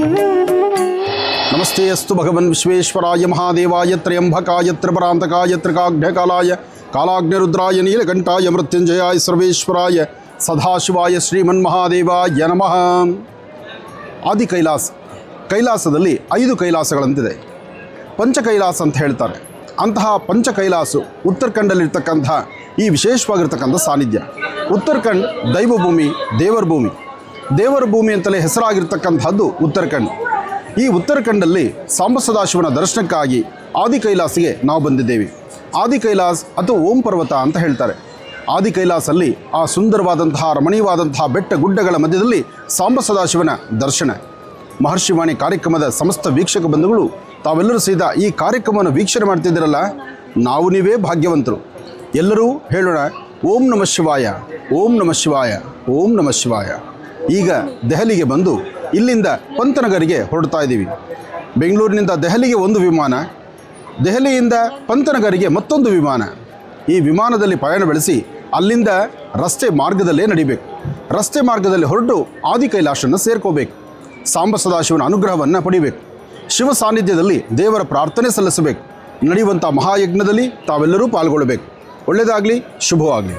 ನಮಸ್ತೆ ಅಸ್ತು ಭಗವನ್ ವಿಶ್ವೇಶ್ವರಾಯ ಮಹಾದೇವಾಯ ತ್ರಯಂಬಕಾಯ ತ್ರಿಪರಾಂತಕಾಯ ತ್ರಿಕಾಗ್ನೇಕಾಲಾಯ ಕಾಲಾಗ್ನಿರುದ್ರಾಯ ನೀಲಕಂಠಾಯ ಮೃತ್ಯುಂಜಯಾಯ ಸರ್ವೇಶ್ವರಾಯ ಸದಾಶಿವಾಯ ಶ್ರೀಮನ್ಮಹಾದೇವಾಯ ನಮಃ ಆದಿ ಕೈಲಾಸ ಕೈಲಾಸದಲ್ಲಿ ಐದು ಕೈಲಾಸಗಳಂತಿದೆ ಪಂಚ ಕೈಲಾಸ ಅಂತ ಹೇಳ್ತಾರೆ ಅಂತಹ ಪಂಚ ಕೈಲಾಸು ಉತ್ತರಾಖಂಡಲ್ಲಿರ್ತಕ್ಕಂಥ ಈ ವಿಶೇಷವಾಗಿರ್ತಕ್ಕಂಥ ಸಾನ್ನಿಧ್ಯ ಉತ್ತರಾಖಂಡ್ ದೈವಭೂಮಿ ದೇವರ ಭೂಮಿ ದೇವರ ಭೂಮಿ ಅಂತಲೇ ಹೆಸರಾಗಿರ್ತಕ್ಕಂಥದ್ದು ಉತ್ತರಾಖಂಡ್ ಈ ಉತ್ತರಾಖಂಡಲ್ಲಿ ಸಾಂಬ ಸದಾಶಿವನ ದರ್ಶನಕ್ಕಾಗಿ ಆದಿ ಕೈಲಾಸಿಗೆ ನಾವು ಬಂದಿದ್ದೇವೆ ಆದಿ ಕೈಲಾಸ್ ಅಥವಾ ಓಂ ಪರ್ವತ ಅಂತ ಹೇಳ್ತಾರೆ ಆದಿ ಕೈಲಾಸಲ್ಲಿ ಆ ಸುಂದರವಾದಂತಹ ರಮಣೀಯವಾದಂತಹ ಬೆಟ್ಟ ಗುಡ್ಡಗಳ ಮಧ್ಯದಲ್ಲಿ ಸಾಂಬ ಸದಾಶಿವನ ದರ್ಶನ ಮಹರ್ಷಿವಾಣಿ ಕಾರ್ಯಕ್ರಮದ ಸಮಸ್ತ ವೀಕ್ಷಕ ಬಂಧುಗಳು ತಾವೆಲ್ಲರೂ ಸಹಿತ ಈ ಕಾರ್ಯಕ್ರಮವನ್ನು ವೀಕ್ಷಣೆ ಮಾಡ್ತಿದ್ದೀರಲ್ಲ ನಾವು ನೀವೇ ಭಾಗ್ಯವಂತರು ಎಲ್ಲರೂ ಹೇಳೋಣ ಓಂ ನಮಃ ಶಿವಾಯ ಓಂ ನಮಃ ಶಿವಾಯ ಓಂ ನಮಃ ಶಿವಾಯ ಈಗ ದೆಹಲಿಗೆ ಬಂದು ಇಲ್ಲಿಂದ ಪಂತನಗರಿಗೆ ಹೊರಡ್ತಾ ಇದ್ದೀವಿ ಬೆಂಗಳೂರಿನಿಂದ ದೆಹಲಿಗೆ ಒಂದು ವಿಮಾನ ದೆಹಲಿಯಿಂದ ಪಂತನಗರಿಗೆ ಮತ್ತೊಂದು ವಿಮಾನ ಈ ವಿಮಾನದಲ್ಲಿ ಪಯಣ ಬೆಳೆಸಿ ಅಲ್ಲಿಂದ ರಸ್ತೆ ಮಾರ್ಗದಲ್ಲೇ ನಡಿಬೇಕು ರಸ್ತೆ ಮಾರ್ಗದಲ್ಲಿ ಹೊರಟು ಆದಿ ಕೈಲಾಸನ್ನು ಸೇರ್ಕೋಬೇಕು ಸಾಂಬ ಸದಾಶಿವನ ಅನುಗ್ರಹವನ್ನು ಪಡಿಬೇಕು ಶಿವ ಸಾನ್ನಿಧ್ಯದಲ್ಲಿ ದೇವರ ಪ್ರಾರ್ಥನೆ ಸಲ್ಲಿಸಬೇಕು ನಡೆಯುವಂಥ ಮಹಾಯಜ್ಞದಲ್ಲಿ ತಾವೆಲ್ಲರೂ ಪಾಲ್ಗೊಳ್ಳಬೇಕು ಒಳ್ಳೆಯದಾಗಲಿ ಶುಭವಾಗಲಿ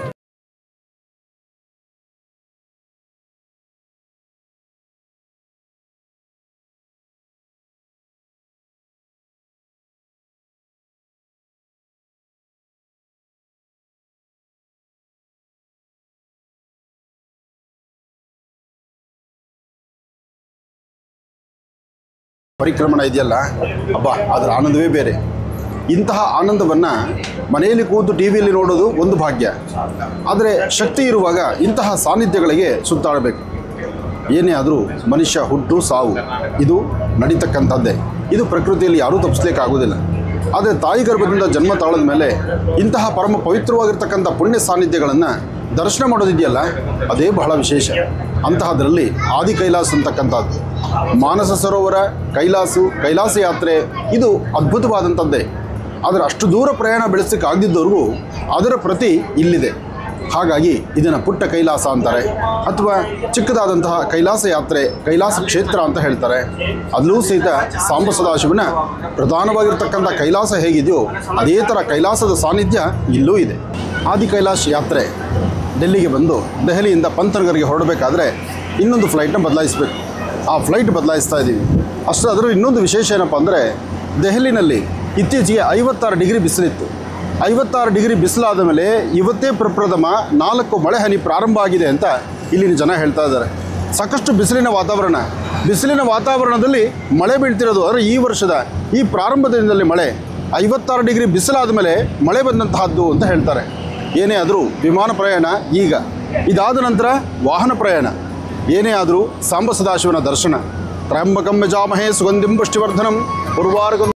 ಪರಿಕ್ರಮಣ ಇದೆಯಲ್ಲ ಅಬ್ಬಾ ಅದರ ಆನಂದವೇ ಬೇರೆ ಇಂತಹ ಆನಂದವನ್ನು ಮನೆಯಲ್ಲಿ ಕೂತು ಟಿ ವಿಯಲ್ಲಿ ನೋಡೋದು ಒಂದು ಭಾಗ್ಯ ಆದರೆ ಶಕ್ತಿ ಇರುವಾಗ ಇಂತಹ ಸಾನ್ನಿಧ್ಯಗಳಿಗೆ ಸುತ್ತಾಡಬೇಕು ಏನೇ ಆದರೂ ಮನುಷ್ಯ ಹುಟ್ಟು ಸಾವು ಇದು ನಡೀತಕ್ಕಂಥದ್ದೇ ಇದು ಪ್ರಕೃತಿಯಲ್ಲಿ ಯಾರೂ ತಪ್ಪಿಸ್ಲಿಕ್ಕಾಗೋದಿಲ್ಲ ಆದರೆ ತಾಯಿ ಗರ್ಭದಿಂದ ಜನ್ಮ ತಾಳದ ಮೇಲೆ ಇಂತಹ ಪರಮ ಪವಿತ್ರವಾಗಿರ್ತಕ್ಕಂಥ ಪುಣ್ಯ ಸಾನ್ನಿಧ್ಯಗಳನ್ನು ದರ್ಶನ ಮಾಡೋದಿದೆಯಲ್ಲ ಅದೇ ಬಹಳ ವಿಶೇಷ ಅಂತಹದ್ರಲ್ಲಿ ಆದಿ ಕೈಲಾಸ ಅಂತಕ್ಕಂಥದ್ದು ಮಾನಸ ಸರೋವರ ಕೈಲಾಸು ಕೈಲಾಸ ಯಾತ್ರೆ ಇದು ಅದ್ಭುತವಾದಂಥದ್ದೇ ಆದರೆ ಅಷ್ಟು ದೂರ ಪ್ರಯಾಣ ಬೆಳೆಸಲಿಕ್ಕೆ ಆಗದಿದ್ದವ್ರಿಗೂ ಅದರ ಪ್ರತಿ ಇಲ್ಲಿದೆ ಹಾಗಾಗಿ ಇದನ್ನು ಪುಟ್ಟ ಕೈಲಾಸ ಅಂತಾರೆ ಅಥವಾ ಚಿಕ್ಕದಾದಂತಹ ಕೈಲಾಸ ಯಾತ್ರೆ ಕೈಲಾಸ ಕ್ಷೇತ್ರ ಅಂತ ಹೇಳ್ತಾರೆ ಅಲ್ಲೂ ಸಹಿತ ಸಾಂಬ ಸದಾಶಿವನ ಪ್ರಧಾನವಾಗಿರ್ತಕ್ಕಂಥ ಕೈಲಾಸ ಹೇಗಿದೆಯೋ ಅದೇ ಥರ ಕೈಲಾಸದ ಸಾನ್ನಿಧ್ಯ ಇಲ್ಲೂ ಇದೆ ಆದಿ ಕೈಲಾಸ ಯಾತ್ರೆ ಡೆಲ್ಲಿಗೆ ಬಂದು ದೆಹಲಿಯಿಂದ ಪಂತನಗರ್ಗೆ ಹೊರಡಬೇಕಾದ್ರೆ ಇನ್ನೊಂದು ಫ್ಲೈಟ್ನ ಬದಲಾಯಿಸಬೇಕು ಆ ಫ್ಲೈಟ್ ಬದಲಾಯಿಸ್ತಾ ಇದ್ದೀವಿ ಅಷ್ಟು ಅದರ ಇನ್ನೊಂದು ವಿಶೇಷ ಏನಪ್ಪ ಅಂದರೆ ದೆಹಲಿನಲ್ಲಿ ಇತ್ತೀಚೆಗೆ ಐವತ್ತಾರು ಡಿಗ್ರಿ ಬಿಸಿಲಿತ್ತು ಐವತ್ತಾರು ಡಿಗ್ರಿ ಬಿಸಿಲಾದ ಮೇಲೆ ಇವತ್ತೇ ಪ್ರಪ್ರಥಮ ನಾಲ್ಕು ಮಳೆ ಹನಿ ಪ್ರಾರಂಭ ಆಗಿದೆ ಅಂತ ಇಲ್ಲಿನ ಜನ ಹೇಳ್ತಾ ಇದ್ದಾರೆ ಸಾಕಷ್ಟು ಬಿಸಿಲಿನ ವಾತಾವರಣ ಬಿಸಿಲಿನ ವಾತಾವರಣದಲ್ಲಿ ಮಳೆ ಬೀಳ್ತಿರೋದು ಅಂದರೆ ಈ ವರ್ಷದ ಈ ಪ್ರಾರಂಭದ ದಿನದಲ್ಲಿ ಮಳೆ ಐವತ್ತಾರು ಡಿಗ್ರಿ ಬಿಸಿಲಾದ ಮೇಲೆ ಮಳೆ ಬಂದಂತಹದ್ದು ಅಂತ ಹೇಳ್ತಾರೆ ಏನೇ ಆದರೂ ವಿಮಾನ ಪ್ರಯಾಣ ಈಗ ಇದಾದ ನಂತರ ವಾಹನ ಪ್ರಯಾಣ ಏನೇ ಆದರೂ ಸಾಂಬ ಸದಾಶಿವನ ದರ್ಶನ ತ್ರ್ಯಂಬಕಂ ಯಜಾಮಹೇ ಸುಗಂಧಿಂ ಪುಷ್ಟಿವರ್ಧನಂ ಉರ್ವಾರಗಂ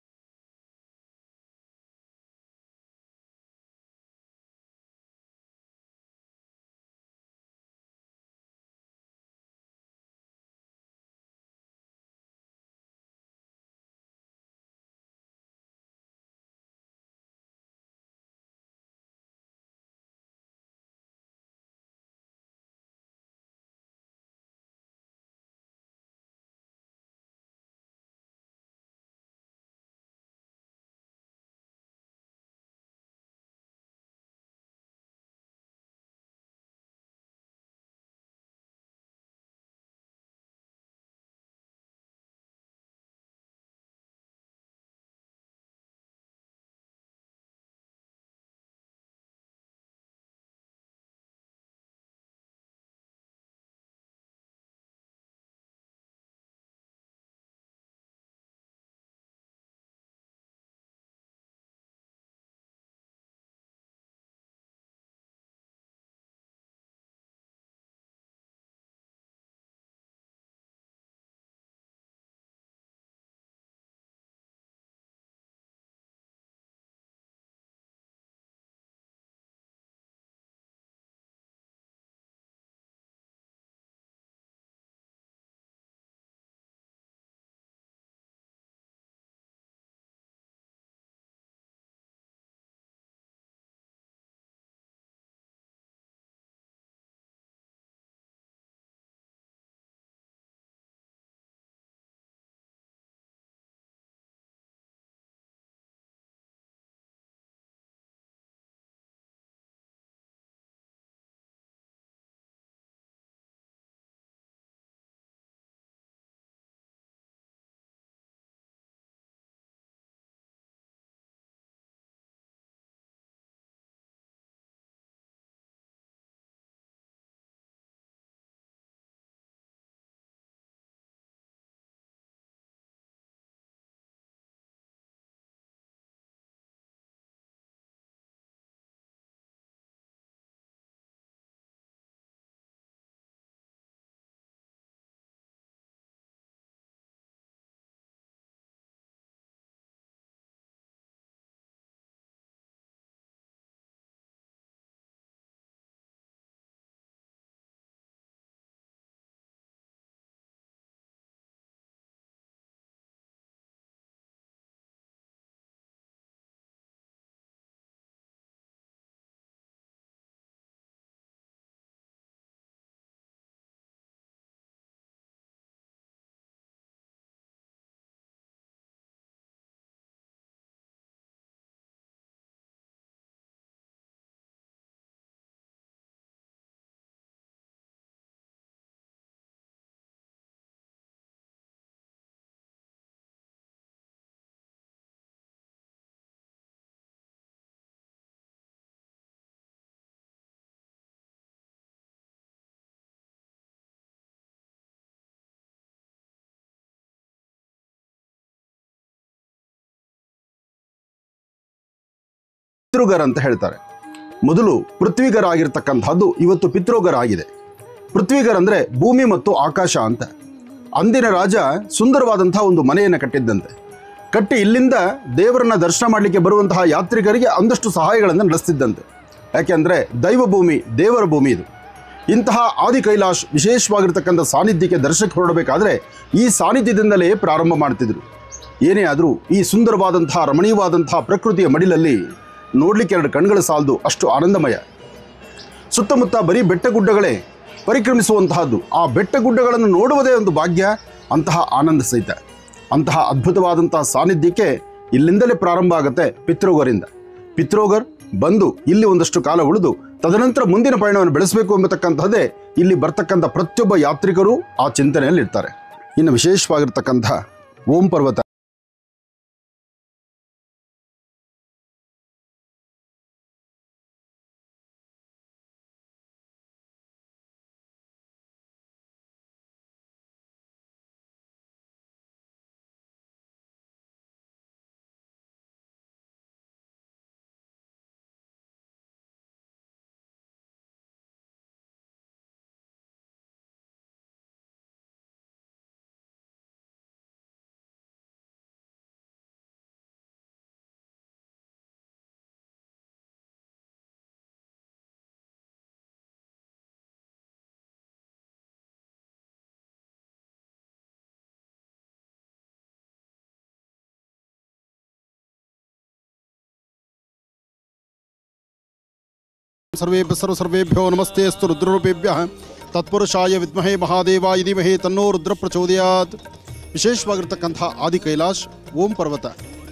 ಪಿತೃಗರ್ ಅಂತ ಹೇಳ್ತಾರೆ ಮೊದಲು ಪೃಥ್ವಿಗರ ಆಗಿರ್ತಕ್ಕಂಥದ್ದು ಇವತ್ತು ಪಿತೃಗರ ಆಗಿದೆ ಪೃಥ್ವಿಗರ್ ಅಂದರೆ ಭೂಮಿ ಮತ್ತು ಆಕಾಶ ಅಂತ ಅಂದಿನ ರಾಜ ಸುಂದರವಾದಂತಹ ಒಂದು ಮನೆಯನ್ನು ಕಟ್ಟಿದ್ದಂತೆ ಕಟ್ಟಿ ಇಲ್ಲಿಂದ ದೇವರನ್ನ ದರ್ಶನ ಮಾಡಲಿಕ್ಕೆ ಬರುವಂತಹ ಯಾತ್ರಿಕರಿಗೆ ಒಂದಷ್ಟು ಸಹಾಯಗಳನ್ನು ನಡೆಸ್ತಿದ್ದಂತೆ ಯಾಕೆಂದರೆ ದೈವ ಭೂಮಿ ದೇವರ ಭೂಮಿ ಇದು ಇಂತಹ ಆದಿ ಕೈಲಾಶ್ ವಿಶೇಷವಾಗಿರ್ತಕ್ಕಂಥ ಸಾನ್ನಿಧ್ಯಕ್ಕೆ ದರ್ಶಕ್ಕೆ ಹೊರಡಬೇಕಾದ್ರೆ ಈ ಸಾನ್ನಿಧ್ಯದಿಂದಲೇ ಪ್ರಾರಂಭ ಮಾಡ್ತಿದ್ರು ಏನೇ ಆದರೂ ಈ ಸುಂದರವಾದಂತಹ ರಮಣೀಯವಾದಂತಹ ಪ್ರಕೃತಿಯ ಮಡಿಲಲ್ಲಿ ನೋಡಲಿಕ್ಕೆ ಎರಡು ಕಣ್ಗಳ ಸಾಲದು ಅಷ್ಟು ಆನಂದಮಯ ಸುತ್ತಮುತ್ತ ಬರೀ ಬೆಟ್ಟಗುಡ್ಡಗಳೇ ಪರಿಕ್ರಮಿಸುವಂತಹದ್ದು ಆ ಬೆಟ್ಟಗುಡ್ಡಗಳನ್ನು ನೋಡುವುದೇ ಒಂದು ಭಾಗ್ಯ ಅಂತಹ ಆನಂದ ಸಹಿತ ಅಂತಹ ಅದ್ಭುತವಾದಂತಹ ಸಾನ್ನಿಧ್ಯಕ್ಕೆ ಇಲ್ಲಿಂದಲೇ ಪ್ರಾರಂಭ ಆಗುತ್ತೆ ಪಿತ್ರೋಗರಿಂದ ಪಿತ್ರೋಗರ್ ಬಂದು ಇಲ್ಲಿ ಒಂದಷ್ಟು ಕಾಲ ಉಳಿದು ತದನಂತರ ಮುಂದಿನ ಪಯಣವನ್ನು ಬೆಳೆಸಬೇಕು ಎಂಬತಕ್ಕಂತಹದ್ದೇ ಇಲ್ಲಿ ಬರ್ತಕ್ಕಂಥ ಪ್ರತಿಯೊಬ್ಬ ಯಾತ್ರಿಕರು ಆ ಚಿಂತನೆಯಲ್ಲಿ ಇರ್ತಾರೆ ಇನ್ನು ವಿಶೇಷವಾಗಿರ್ತಕ್ಕಂಥ ಓಂ ಪರ್ವತ ಸರ್ವೇಭ್ಯ ಸರ್ವ ಸರ್ವೇಭ್ಯೋ ನಮಸ್ತೆ ಅಸ್ತು ರುದ್ರರೂಪೇಭ್ಯ ತತ್ಪುರುಷಾಯ ವಿದ್ಮಹೇ ಮಹಾದೇವಾಯ ಧೀಮಹಿ ತನ್ನೋ ರುದ್ರ ಪ್ರಚೋದಯಾತ್ ವಿಶೇಷವಾಗಿರ್ತಕ್ಕಂಥ ಆದಿ ಕೈಲಾಶ್ ಓಂ ಪರ್ವತ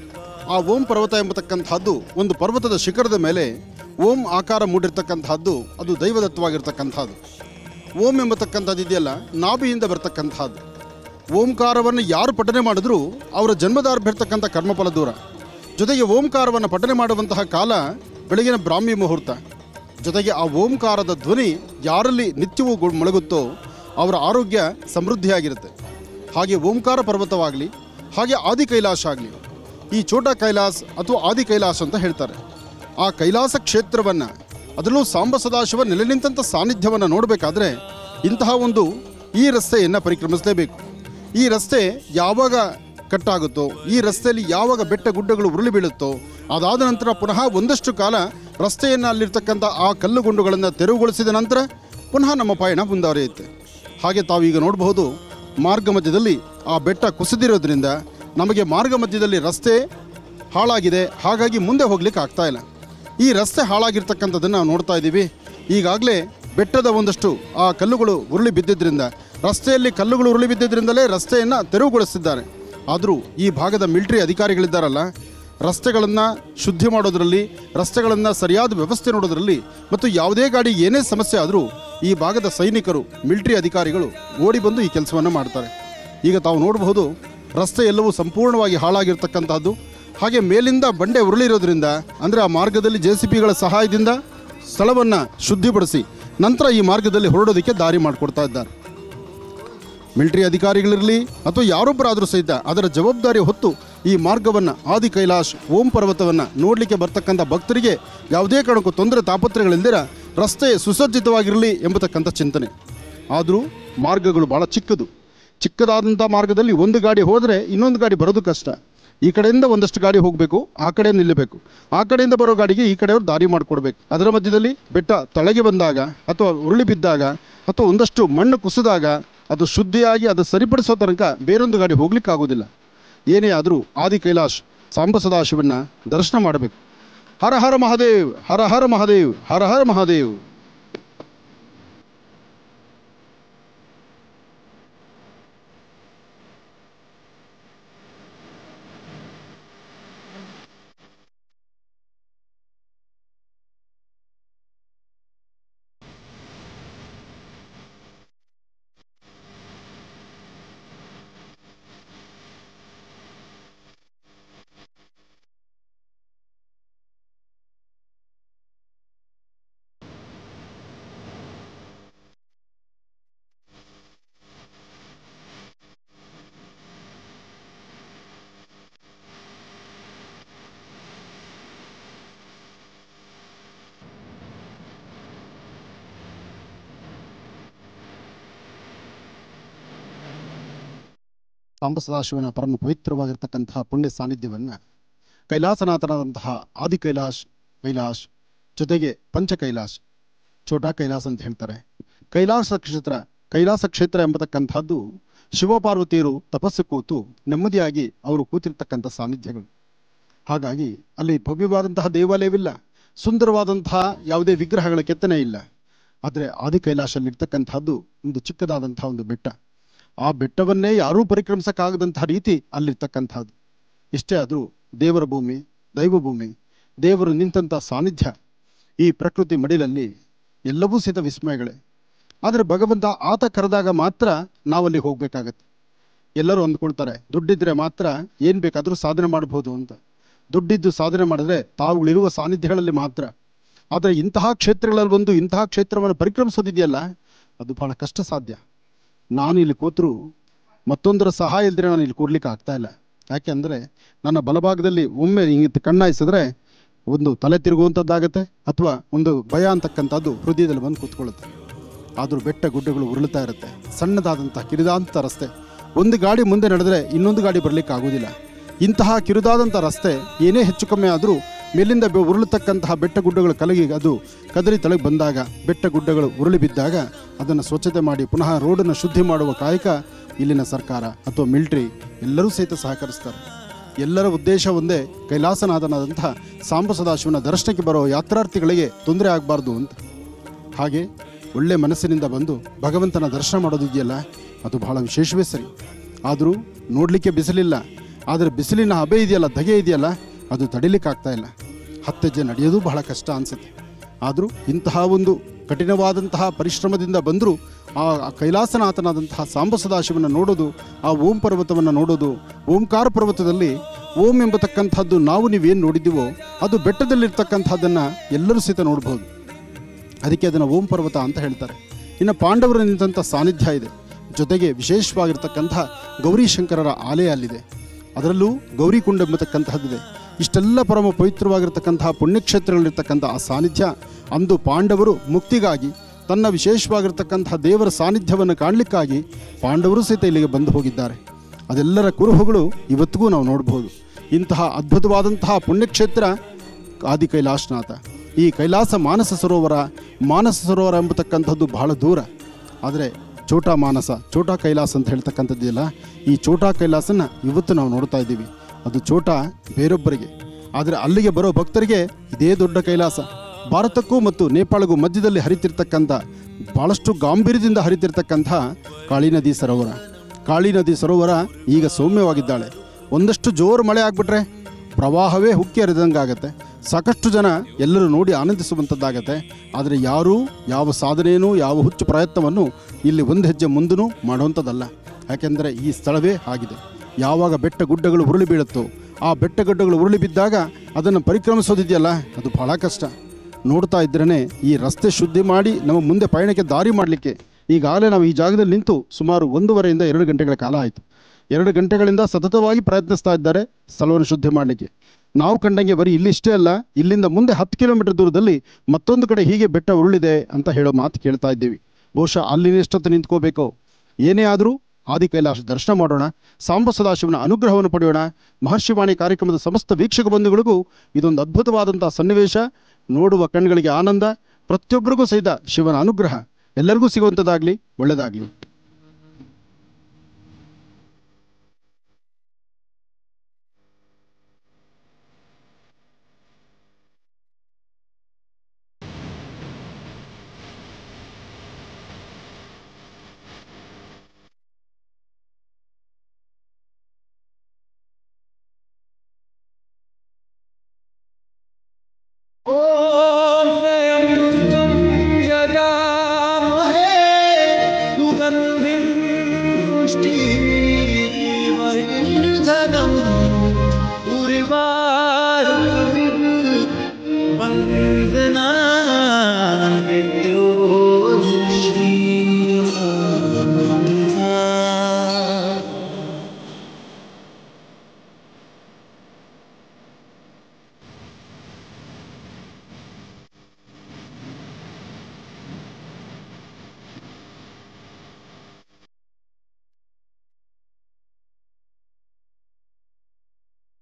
ಆ ಓಂ ಪರ್ವತ ಎಂಬತಕ್ಕಂಥದ್ದು ಒಂದು ಪರ್ವತದ ಶಿಖರದ ಮೇಲೆ ಓಂ ಆಕಾರ ಮೂಡಿರ್ತಕ್ಕಂಥದ್ದು ಅದು ದೈವದತ್ತವಾಗಿರ್ತಕ್ಕಂಥದ್ದು ಓಂ ಎಂಬತಕ್ಕಂಥದ್ದು ಇದೆಯಲ್ಲ ನಾಭಿಯಿಂದ ಬರ್ತಕ್ಕಂಥದ್ದು ಓಂಕಾರವನ್ನು ಯಾರು ಪಠನೆ ಮಾಡಿದ್ರೂ ಅವರ ಜನ್ಮದಾರ್ಭಿರ್ತಕ್ಕಂಥ ಕರ್ಮಫಲ ದೂರ ಜೊತೆಗೆ ಓಂಕಾರವನ್ನು ಪಠನೆ ಮಾಡುವಂತಹ ಕಾಲ ಬೆಳಗಿನ ಬ್ರಾಹ್ಮಿ ಮುಹೂರ್ತ ಜೊತೆಗೆ ಆ ಓಂಕಾರದ ಧ್ವನಿ ಯಾರಲ್ಲಿ ನಿತ್ಯವೂ ಗು- ಮೊಳಗುತ್ತೋ ಅವರ ಆರೋಗ್ಯ ಸಮೃದ್ಧಿಯಾಗಿರುತ್ತೆ ಹಾಗೆ ಓಂಕಾರ ಪರ್ವತವಾಗಲಿ ಹಾಗೆ ಆದಿ ಕೈಲಾಸ ಆಗಲಿ ಈ ಚೋಟ ಕೈಲಾಸ್ ಅಥವಾ ಆದಿ ಕೈಲಾಸ ಅಂತ ಹೇಳ್ತಾರೆ ಆ ಕೈಲಾಸ ಕ್ಷೇತ್ರವನ್ನು ಅದರಲ್ಲೂ ಸಾಂಬ ಸದಾಶಿವ ನೆಲೆ ನಿಂತಹ ಸಾನ್ನಿಧ್ಯವನ್ನು ನೋಡಬೇಕಾದ್ರೆ ಇಂತಹ ಒಂದು ಈ ರಸ್ತೆಯನ್ನು ಪರಿಕ್ರಮಿಸಲೇಬೇಕು ಈ ರಸ್ತೆ ಯಾವಾಗ ಕಟ್ಟಾಗುತ್ತೋ ಈ ರಸ್ತೆಯಲ್ಲಿ ಯಾವಾಗ ಬೆಟ್ಟ ಗುಡ್ಡಗಳು ಉರುಳಿ ಬೀಳುತ್ತೋ ಅದಾದ ನಂತರ ಪುನಃ ಒಂದಷ್ಟು ಕಾಲ ರಸ್ತೆಯನ್ನು ಅಲ್ಲಿರ್ತಕ್ಕಂಥ ಆ ಕಲ್ಲುಗುಂಡುಗಳನ್ನು ತೆರವುಗೊಳಿಸಿದ ನಂತರ ಪುನಃ ನಮ್ಮ ಪಯಣ ಮುಂದುವರಿಯುತ್ತೆ ಹಾಗೆ ತಾವೀಗ ನೋಡಬಹುದು ಮಾರ್ಗ ಮಧ್ಯದಲ್ಲಿ ಆ ಬೆಟ್ಟ ಕುಸಿದಿರೋದ್ರಿಂದ ನಮಗೆ ಮಾರ್ಗ ಮಧ್ಯದಲ್ಲಿ ರಸ್ತೆ ಹಾಳಾಗಿದೆ ಹಾಗಾಗಿ ಮುಂದೆ ಹೋಗ್ಲಿಕ್ಕೆ ಆಗ್ತಾ ಇಲ್ಲ ಈ ರಸ್ತೆ ಹಾಳಾಗಿರ್ತಕ್ಕಂಥದ್ದನ್ನು ನಾವು ನೋಡ್ತಾ ಇದ್ದೀವಿ ಈಗಾಗಲೇ ಬೆಟ್ಟದ ಒಂದಷ್ಟು ಆ ಕಲ್ಲುಗಳು ಉರುಳಿ ಬಿದ್ದಿದ್ದರಿಂದ ರಸ್ತೆಯಲ್ಲಿ ಕಲ್ಲುಗಳು ಉರುಳಿ ಬಿದ್ದಿದ್ದರಿಂದಲೇ ರಸ್ತೆಯನ್ನು ತೆರವುಗೊಳಿಸಿದ್ದಾರೆ ಆದರೂ ಈ ಭಾಗದ ಮಿಲಿಟರಿ ಅಧಿಕಾರಿಗಳಿದ್ದಾರಲ್ಲ ರಸ್ತೆಗಳನ್ನು ಶುದ್ಧಿ ಮಾಡೋದರಲ್ಲಿ ರಸ್ತೆಗಳನ್ನು ಸರಿಯಾದ ವ್ಯವಸ್ಥೆ ನೋಡೋದರಲ್ಲಿ ಮತ್ತು ಯಾವುದೇ ಗಾಡಿ ಏನೇ ಸಮಸ್ಯೆ ಆದರೂ ಈ ಭಾಗದ ಸೈನಿಕರು ಮಿಲಿಟರಿ ಅಧಿಕಾರಿಗಳು ಓಡಿ ಬಂದು ಈ ಕೆಲಸವನ್ನು ಮಾಡ್ತಾರೆ ಈಗ ತಾವು ನೋಡಬಹುದು ರಸ್ತೆ ಎಲ್ಲವೂ ಸಂಪೂರ್ಣವಾಗಿ ಹಾಳಾಗಿರ್ತಕ್ಕಂಥದ್ದು ಹಾಗೆ ಮೇಲಿಂದ ಬಂಡೆ ಉರುಳಿರೋದ್ರಿಂದ ಅಂದರೆ ಆ ಮಾರ್ಗದಲ್ಲಿ ಜೆ ಸಿ ಪಿಗಳ ಸಹಾಯದಿಂದ ಸ್ಥಳವನ್ನು ಶುದ್ಧಿಪಡಿಸಿ ನಂತರ ಈ ಮಾರ್ಗದಲ್ಲಿ ಹೊರಡೋದಕ್ಕೆ ದಾರಿ ಮಾಡಿಕೊಡ್ತಾ ಇದ್ದಾರೆ ಮಿಲಿಟರಿ ಅಧಿಕಾರಿಗಳಿರಲಿ ಅಥವಾ ಯಾರೊಬ್ಬರಾದರೂ ಸಹಿತ ಅದರ ಜವಾಬ್ದಾರಿ ಹೊತ್ತು ಈ ಮಾರ್ಗವನ್ನು ಆದಿ ಕೈಲಾಶ್ ಓಂ ಪರ್ವತವನ್ನು ನೋಡಲಿಕ್ಕೆ ಬರ್ತಕ್ಕಂಥ ಭಕ್ತರಿಗೆ ಯಾವುದೇ ಕಾರಣಕ್ಕೂ ತೊಂದರೆ ತಾಪತ್ರಗಳಿಲ್ದಿರ ರಸ್ತೆ ಸುಸಜ್ಜಿತವಾಗಿರಲಿ ಎಂಬತಕ್ಕಂಥ ಚಿಂತನೆ ಆದರೂ ಮಾರ್ಗಗಳು ಭಾಳ ಚಿಕ್ಕದು ಚಿಕ್ಕದಾದಂಥ ಮಾರ್ಗದಲ್ಲಿ ಒಂದು ಗಾಡಿ ಹೋದರೆ ಇನ್ನೊಂದು ಗಾಡಿ ಬರೋದು ಕಷ್ಟ ಈ ಕಡೆಯಿಂದ ಒಂದಷ್ಟು ಗಾಡಿ ಹೋಗಬೇಕು ಆ ಕಡೆ ನಿಲ್ಲಬೇಕು ಆ ಕಡೆಯಿಂದ ಬರೋ ಗಾಡಿಗೆ ಈ ಕಡೆಯವರು ದಾರಿ ಮಾಡಿಕೊಡ್ಬೇಕು ಅದರ ಮಧ್ಯದಲ್ಲಿ ಬೆಟ್ಟ ತಳಗೆ ಬಂದಾಗ ಅಥವಾ ಉರುಳಿ ಬಿದ್ದಾಗ ಅಥವಾ ಒಂದಷ್ಟು ಮಣ್ಣು ಕುಸಿದಾಗ ಅದು ಶುದ್ಧಿಯಾಗಿ ಅದು ಸರಿಪಡಿಸೋ ತನಕ ಬೇರೊಂದು ಗಾಡಿ ಹೋಗ್ಲಿಕ್ಕೆ ಆಗೋದಿಲ್ಲ ಏನೇ ಆದರೂ ಆದಿ ಕೈಲಾಶ್ ಸಾಂಬ ಸದಾಶಿವನ್ನ ದರ್ಶನ ಮಾಡಬೇಕು ಹರ ಹರ ಮಹಾದೇವ್ ಹರ ಹರ ಮಹಾದೇವ್ ಹರ ಹರ ಮಹಾದೇವ್ ಸಾಂಬ ಸದಾಶಿವನ ಪರಮ ಪವಿತ್ರವಾಗಿರ್ತಕ್ಕಂತಹ ಪುಣ್ಯ ಸಾನ್ನಿಧ್ಯವನ್ನು ಕೈಲಾಸನಾಥನಾದಂತಹ ಆದಿ ಕೈಲಾಶ್ ಕೈಲಾಶ್ ಜೊತೆಗೆ ಪಂಚ ಕೈಲಾಶ್ ಛೋಟಾ ಕೈಲಾಸ್ ಅಂತ ಹೇಳ್ತಾರೆ ಕೈಲಾಸ ಕ್ಷೇತ್ರ ಕೈಲಾಸ ಕ್ಷೇತ್ರ ಎಂಬತಕ್ಕಂಥದ್ದು ಶಿವಪಾರ್ವತಿಯರು ತಪಸ್ಸು ಕೂತು ನೆಮ್ಮದಿಯಾಗಿ ಅವರು ಕೂತಿರ್ತಕ್ಕಂಥ ಸಾನ್ನಿಧ್ಯಗಳು ಹಾಗಾಗಿ ಅಲ್ಲಿ ಭವ್ಯವಾದಂತಹ ದೇವಾಲಯವಿಲ್ಲ ಸುಂದರವಾದಂತಹ ಯಾವುದೇ ವಿಗ್ರಹಗಳ ಕೆತ್ತನೆ ಇಲ್ಲ ಆದರೆ ಆದಿ ಕೈಲಾಸಲ್ಲಿರ್ತಕ್ಕಂಥದ್ದು ಒಂದು ಚಿಕ್ಕದಾದಂತಹ ಒಂದು ಬೆಟ್ಟ ಆ ಬೆಟ್ಟವನ್ನೇ ಯಾರೂ ಪರಿಕ್ರಮಿಸಕ್ಕಾಗದಂತಹ ರೀತಿ ಅಲ್ಲಿರ್ತಕ್ಕಂಥದ್ದು ಇಷ್ಟೇ ಆದರೂ ದೇವರ ಭೂಮಿ ದೈವ ಭೂಮಿ ದೇವರು ನಿಂತಹ ಸಾನ್ನಿಧ್ಯ ಈ ಪ್ರಕೃತಿ ಮಡಿಲಲ್ಲಿ ಎಲ್ಲವೂ ಸಹಿತ ವಿಸ್ಮಯಗಳೇ ಆದರೆ ಭಗವಂತ ಆತ ಕರೆದಾಗ ಮಾತ್ರ ನಾವಲ್ಲಿ ಹೋಗ್ಬೇಕಾಗತ್ತೆ ಎಲ್ಲರೂ ಅಂದ್ಕೊಳ್ತಾರೆ ದುಡ್ಡಿದ್ರೆ ಮಾತ್ರ ಏನ್ ಬೇಕಾದರೂ ಸಾಧನೆ ಮಾಡಬಹುದು ಅಂತ ದುಡ್ಡಿದ್ದು ಸಾಧನೆ ಮಾಡಿದ್ರೆ ತಾವುಗಳಿರುವ ಸಾನ್ನಿಧ್ಯಗಳಲ್ಲಿ ಮಾತ್ರ ಆದರೆ ಇಂತಹ ಕ್ಷೇತ್ರಗಳಲ್ಲಿ ಬಂದು ಇಂತಹ ಕ್ಷೇತ್ರವನ್ನು ಪರಿಕ್ರಮಿಸೋದಿದೆಯಲ್ಲ ಅದು ಬಹಳ ಕಷ್ಟ ಸಾಧ್ಯ ನಾನು ಇಲ್ಲಿ ಕೂತರು ಮತ್ತೊಂದರ ಸಹಾಯ ಇಲ್ಲದ್ರೆ ನಾನು ಇಲ್ಲಿ ಕೂರ್ಲಿಕ್ಕೆ ಆಗ್ತಾ ಇಲ್ಲ ಯಾಕೆ ಅಂದರೆ ನನ್ನ ಬಲಭಾಗದಲ್ಲಿ ಒಮ್ಮೆ ಹಿಂಗೆ ಕಣ್ಣಾಯಿಸಿದ್ರೆ ಒಂದು ತಲೆ ತಿರುಗುವಂಥದ್ದಾಗತ್ತೆ ಅಥವಾ ಒಂದು ಭಯ ಅಂತಕ್ಕಂಥದ್ದು ಹೃದಯದಲ್ಲಿ ಬಂದು ಕೂತ್ಕೊಳ್ಳುತ್ತೆ ಆದರೂ ಬೆಟ್ಟ ಗುಡ್ಡಗಳು ಉರುಳುತ್ತಾ ಇರುತ್ತೆ ಸಣ್ಣದಾದಂಥ ಕಿರಿದಾದಂಥ ರಸ್ತೆ ಒಂದು ಗಾಡಿ ಮುಂದೆ ನಡೆದ್ರೆ ಇನ್ನೊಂದು ಗಾಡಿ ಬರಲಿಕ್ಕೆ ಆಗೋದಿಲ್ಲ ಇಂತಹ ಕಿರಿದಾದಂಥ ರಸ್ತೆ ಏನೇ ಹೆಚ್ಚು ಕಮ್ಮಿ ಆದರೂ ಮೇಲಿಂದ ಬೆ- ಉರುಳತಕ್ಕಂತಹ ಬೆಟ್ಟ ಗುಡ್ಡಗಳು ಕಲಗಿ ಅದು ಕದರಿ ತಳಗೆ ಬಂದಾಗ ಬೆಟ್ಟ ಗುಡ್ಡಗಳು ಉರುಳಿ ಬಿದ್ದಾಗ ಅದನ್ನು ಸ್ವಚ್ಛತೆ ಮಾಡಿ ಪುನಃ ರೋಡನ್ನು ಶುದ್ಧಿ ಮಾಡುವ ಕಾಯಕ ಇಲ್ಲಿನ ಸರ್ಕಾರ ಅಥವಾ ಮಿಲಿಟರಿ ಎಲ್ಲರೂ ಸಹಿತ ಸಹಕರಿಸ್ತಾರೆ ಎಲ್ಲರ ಉದ್ದೇಶ ಒಂದೇ ಕೈಲಾಸನಾಥನಾದಂತಹ ಸಾಂಬ ಸದಾಶಿವನ ದರ್ಶನಕ್ಕೆ ಬರೋ ಯಾತ್ರಾರ್ಥಿಗಳಿಗೆ ತೊಂದರೆ ಆಗಬಾರ್ದು ಅಂತ ಹಾಗೆ ಒಳ್ಳೆ ಮನಸ್ಸಿನಿಂದ ಬಂದು ಭಗವಂತನ ದರ್ಶನ ಮಾಡೋದಿದೆಯಲ್ಲ ಅದು ಬಹಳ ವಿಶೇಷವೇ ಸರಿ ಆದರೂ ನೋಡಲಿಕ್ಕೆ ಬಿಸಿಲಿಲ್ಲ ಆದರೆ ಬಿಸಿಲಿನ ಹಬೆ ಇದೆಯಲ್ಲ ಧಗೆ ಇದೆಯಲ್ಲ ಅದು ತಡಿಲಿಕ್ಕಾಗ್ತಾ ಇಲ್ಲ ಹತ್ತೆಜ್ಜೆ ನಡೆಯೋದು ಬಹಳ ಕಷ್ಟ ಅನಿಸುತ್ತೆ ಆದರೂ ಇಂತಹ ಒಂದು ಕಠಿಣವಾದಂತಹ ಪರಿಶ್ರಮದಿಂದ ಬಂದರೂ ಆ ಆ ಕೈಲಾಸನಾಥನಾದಂತಹ ಸಾಂಬ ಸದಾಶಿವನ ನೋಡೋದು ಆ ಓಂ ಪರ್ವತವನ್ನು ನೋಡೋದು ಓಂಕಾರ ಪರ್ವತದಲ್ಲಿ ಓಂ ಎಂಬತಕ್ಕಂಥದ್ದು ನಾವು ನೀವೇನು ನೋಡಿದ್ದೀವೋ ಅದು ಬೆಟ್ಟದಲ್ಲಿರ್ತಕ್ಕಂಥದ್ದನ್ನು ಎಲ್ಲರೂ ಸಹಿತ ನೋಡ್ಬೋದು ಅದಕ್ಕೆ ಅದನ್ನು ಓಂ ಪರ್ವತ ಅಂತ ಹೇಳ್ತಾರೆ ಇನ್ನು ಪಾಂಡವರು ನಿಂತಹ ಸಾನ್ನಿಧ್ಯ ಇದೆ ಜೊತೆಗೆ ವಿಶೇಷವಾಗಿರ್ತಕ್ಕಂಥ ಗೌರಿಶಂಕರರ ಆಲಯ ಅಲ್ಲಿದೆ ಅದರಲ್ಲೂ ಗೌರಿಕುಂಡ ಎಂಬತಕ್ಕಂತಹದ್ದಿದೆ ಇಷ್ಟೆಲ್ಲ ಪರಮ ಪವಿತ್ರವಾಗಿರ್ತಕ್ಕಂತಹ ಪುಣ್ಯಕ್ಷೇತ್ರಗಳಿರ್ತಕ್ಕಂಥ ಆ ಸಾನ್ನಿಧ್ಯ ಅಂದು ಪಾಂಡವರು ಮುಕ್ತಿಗಾಗಿ ತನ್ನ ವಿಶೇಷವಾಗಿರ್ತಕ್ಕಂತಹ ದೇವರ ಸಾನ್ನಿಧ್ಯವನ್ನು ಕಾಣಲಿಕ್ಕಾಗಿ ಪಾಂಡವರು ಸಹಿತ ಇಲ್ಲಿಗೆ ಬಂದು ಹೋಗಿದ್ದಾರೆ ಅದೆಲ್ಲರ ಕುರುಹುಗಳು ಇವತ್ತಿಗೂ ನಾವು ನೋಡಬಹುದು ಇಂತಹ ಅದ್ಭುತವಾದಂತಹ ಪುಣ್ಯಕ್ಷೇತ್ರ ಆದಿ ಕೈಲಾಸನಾಥ ಈ ಕೈಲಾಸ ಮಾನಸ ಸರೋವರ ಮಾನಸ ಸರೋವರ ಎಂಬತಕ್ಕಂಥದ್ದು ಬಹಳ ದೂರ ಆದರೆ ಚೋಟಾ ಮಾನಸ ಚೋಟಾ ಕೈಲಾಸ ಅಂತ ಹೇಳ್ತಕ್ಕಂಥದ್ದಿಲ್ಲ ಈ ಚೋಟಾ ಕೈಲಾಸನ ಇವತ್ತು ನಾವು ನೋಡ್ತಾ ಇದ್ದೀವಿ ಅದು ಚೋಟಾ ಬೇರೊಬ್ಬರಿಗೆ ಆದರೆ ಅಲ್ಲಿಗೆ ಬರೋ ಭಕ್ತರಿಗೆ ಇದೇ ದೊಡ್ಡ ಕೈಲಾಸ ಭಾರತಕ್ಕೂ ಮತ್ತು ನೇಪಾಳಗೂ ಮಧ್ಯದಲ್ಲಿ ಹರಿತಿರ್ತಕ್ಕಂಥ ಭಾಳಷ್ಟು ಗಾಂಭೀರ್ಯದಿಂದ ಹರಿತಿರ್ತಕ್ಕಂಥ ಕಾಳಿ ನದಿ ಸರೋವರ ಕಾಳಿ ನದಿ ಸರೋವರ ಈಗ ಸೌಮ್ಯವಾಗಿದ್ದಾಳೆ ಒಂದಷ್ಟು ಜೋರು ಮಳೆ ಆಗ್ಬಿಟ್ರೆ ಪ್ರವಾಹವೇ ಹುಕ್ಕಿ ಹರಿದಂಗಾಗತ್ತೆ ಸಾಕಷ್ಟು ಜನ ಎಲ್ಲರೂ ನೋಡಿ ಆನಂದಿಸುವಂಥದ್ದಾಗತ್ತೆ ಆದರೆ ಯಾರೂ ಯಾವ ಸಾಧನೆಯೂ ಯಾವ ಹುಚ್ಚು ಪ್ರಯತ್ನವನ್ನು ಇಲ್ಲಿ ಒಂದು ಹೆಜ್ಜೆ ಮುಂದೂ ಮಾಡುವಂಥದ್ದಲ್ಲ ಯಾಕೆಂದರೆ ಈ ಸ್ಥಳವೇ ಆಗಿದೆ ಯಾವಾಗ ಬೆಟ್ಟ ಗುಡ್ಡಗಳು ಉರುಳಿ ಬೀಳುತ್ತೋ ಆ ಬೆಟ್ಟ ಗುಡ್ಡಗಳು ಉರುಳಿ ಬಿದ್ದಾಗ ಅದನ್ನು ಪರಿಕ್ರಮಿಸೋದಿದೆಯಲ್ಲ ಅದು ಬಹಳ ಕಷ್ಟ ನೋಡ್ತಾ ಇದ್ರೇ ಈ ರಸ್ತೆ ಶುದ್ಧಿ ಮಾಡಿ ನಮ್ಮ ಮುಂದೆ ಪಯಣಕ್ಕೆ ದಾರಿ ಮಾಡಲಿಕ್ಕೆ ಈಗಾಗಲೇ ನಾವು ಈ ಜಾಗದಲ್ಲಿ ನಿಂತು ಸುಮಾರು ಒಂದೂವರೆಯಿಂದ ಎರಡು ಗಂಟೆಗಳ ಕಾಲ ಆಯಿತು ಎರಡು ಗಂಟೆಗಳಿಂದ ಸತತವಾಗಿ ಪ್ರಯತ್ನಿಸ್ತಾ ಇದ್ದಾರೆ ಸ್ಥಳವನ್ನು ಶುದ್ಧಿ ಮಾಡಲಿಕ್ಕೆ ನಾವು ಕಂಡಂಗೆ ಬರೀ ಇಲ್ಲಿ ಇಷ್ಟೇ ಅಲ್ಲ ಇಲ್ಲಿಂದ ಮುಂದೆ ಹತ್ತು ಕಿಲೋಮೀಟರ್ ದೂರದಲ್ಲಿ ಮತ್ತೊಂದು ಕಡೆ ಹೀಗೆ ಬೆಟ್ಟ ಉರುಳಿದೆ ಅಂತ ಹೇಳೋ ಮಾತು ಕೇಳ್ತಾ ಇದ್ದೀವಿ ಬಹುಶಃ ಅಲ್ಲಿ ಎಷ್ಟೊತ್ತು ನಿಂತ್ಕೋಬೇಕೋ ಏನೇ ಆದರೂ ಆದಿ ಕೈಲಾಸ ದರ್ಶನ ಮಾಡೋಣ ಸಾಂಬ ಸದಾಶಿವನ ಅನುಗ್ರಹವನ್ನು ಪಡೆಯೋಣ ಮಹರ್ಷಿವಾಣಿ ಕಾರ್ಯಕ್ರಮದ ಸಮಸ್ತ ವೀಕ್ಷಕ ಬಂಧುಗಳಿಗೂ ಇದೊಂದು ಅದ್ಭುತವಾದಂತಹ ಸನ್ನಿವೇಶ ನೋಡುವ ಕಣ್ಗಳಿಗೆ ಆನಂದ ಪ್ರತಿಯೊಬ್ಬರಿಗೂ ಸಹಿತ ಶಿವನ ಅನುಗ್ರಹ ಎಲ್ಲರಿಗೂ ಸಿಗುವಂಥದ್ದಾಗಲಿ ಒಳ್ಳೆಯದಾಗಲಿ ॐ त्र्यम्बकं यजामहे सुगन्धिं पुष्टिवर्धनम् उर्वारुकं वन्दनामि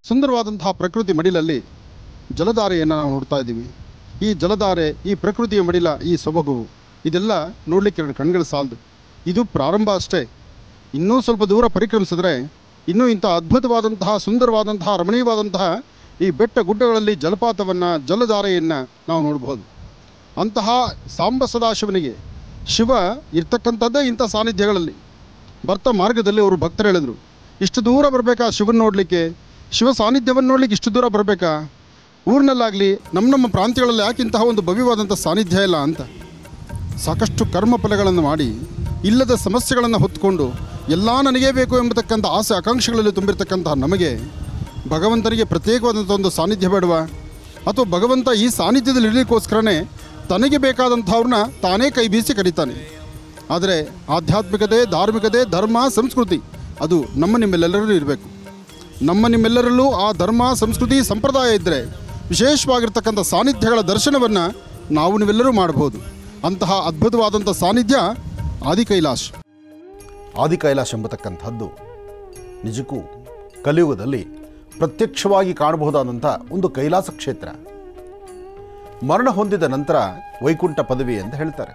ಸುಂದರವಾದಂತಹ ಪ್ರಕೃತಿ ಮಡಿಲಲ್ಲಿ ಜಲಧಾರೆಯನ್ನು ನಾವು ನೋಡ್ತಾ ಇದ್ದೀವಿ ಈ ಜಲಧಾರೆ ಈ ಪ್ರಕೃತಿಯ ಮಡಿಲ ಈ ಸೊಬಗು ಇದೆಲ್ಲ ನೋಡಲಿಕ್ಕೆ ಎರಡು ಕಣ್ಗಳು ಸಾಲದು ಇದು ಪ್ರಾರಂಭ ಅಷ್ಟೇ ಇನ್ನೂ ಸ್ವಲ್ಪ ದೂರ ಪರಿಕ್ರಮಿಸಿದ್ರೆ ಇನ್ನೂ ಇಂಥ ಅದ್ಭುತವಾದಂತಹ ಸುಂದರವಾದಂತಹ ರಮಣೀಯವಾದಂತಹ ಈ ಬೆಟ್ಟ ಗುಡ್ಡಗಳಲ್ಲಿ ಜಲಪಾತವನ್ನು ಜಲಧಾರೆಯನ್ನು ನಾವು ನೋಡ್ಬೋದು ಅಂತಹ ಸಾಂಬ ಸದಾಶಿವನಿಗೆ ಶಿವ ಇರ್ತಕ್ಕಂಥದ್ದೇ ಇಂಥ ಸಾನ್ನಿಧ್ಯಗಳಲ್ಲಿ ಬರ್ತಾ ಮಾರ್ಗದಲ್ಲಿ ಅವರು ಭಕ್ತರು ಹೇಳಿದ್ರು ಇಷ್ಟು ದೂರ ಬರಬೇಕಾ ಶಿವನ ನೋಡಲಿಕ್ಕೆ ಶಿವ ಸಾನ್ನಿಧ್ಯವನ್ನು ನೋಡ್ಲಿಕ್ಕೆ ಇಷ್ಟು ದೂರ ಬರಬೇಕಾ ಊರಿನಲ್ಲಾಗಲಿ ನಮ್ಮ ನಮ್ಮ ಪ್ರಾಂತ್ಯಗಳಲ್ಲಿ ಯಾಕೆ ಇಂತಹ ಒಂದು ಭವ್ಯವಾದಂಥ ಸಾನ್ನಿಧ್ಯ ಇಲ್ಲ ಅಂತ ಸಾಕಷ್ಟು ಕರ್ಮ ಫಲಗಳನ್ನು ಮಾಡಿ ಇಲ್ಲದ ಸಮಸ್ಯೆಗಳನ್ನು ಹೊತ್ತುಕೊಂಡು ಎಲ್ಲ ನನಗೇ ಬೇಕು ಎಂಬತಕ್ಕಂಥ ಆಸೆ ಆಕಾಂಕ್ಷೆಗಳಲ್ಲಿ ತುಂಬಿರ್ತಕ್ಕಂತಹ ನಮಗೆ ಭಗವಂತನಿಗೆ ಪ್ರತ್ಯೇಕವಾದಂಥ ಒಂದು ಸಾನ್ನಿಧ್ಯ ಬೇಡವಾ ಅಥವಾ ಭಗವಂತ ಈ ಸಾನ್ನಿಧ್ಯದಲ್ಲಿ ಇರಲಿಕ್ಕೋಸ್ಕರನೇ ತನಗೆ ಬೇಕಾದಂಥವ್ರನ್ನ ತಾನೇ ಕೈ ಬೀಸಿ ಕರೀತಾನೆ ಆದರೆ ಆಧ್ಯಾತ್ಮಿಕತೆ ಧಾರ್ಮಿಕತೆ ಧರ್ಮ ಸಂಸ್ಕೃತಿ ಅದು ನಮ್ಮ ನಿಮ್ಮೆಲ್ಲರಲ್ಲೂ ಇರಬೇಕು ನಮ್ಮ ನಿಮ್ಮೆಲ್ಲರಲ್ಲೂ ಆ ಧರ್ಮ ಸಂಸ್ಕೃತಿ ಸಂಪ್ರದಾಯ ಇದ್ದರೆ ವಿಶೇಷವಾಗಿರ್ತಕ್ಕಂಥ ಸಾನ್ನಿಧ್ಯಗಳ ದರ್ಶನವನ್ನು ನಾವು ನೀವೆಲ್ಲರೂ ಮಾಡಬಹುದು ಅಂತಹ ಅದ್ಭುತವಾದಂಥ ಸಾನ್ನಿಧ್ಯ ಆದಿಕೈಲಾಶ್ ಆದಿಕೈಲಾಶ್ ಎಂಬತಕ್ಕಂಥದ್ದು ನಿಜಕ್ಕೂ ಕಲಿಯುಗದಲ್ಲಿ ಪ್ರತ್ಯಕ್ಷವಾಗಿ ಕಾಣಬಹುದಾದಂಥ ಒಂದು ಕೈಲಾಸ ಕ್ಷೇತ್ರ ಮರಣ ಹೊಂದಿದ ನಂತರ ವೈಕುಂಠ ಪದವಿ ಅಂತ ಹೇಳ್ತಾರೆ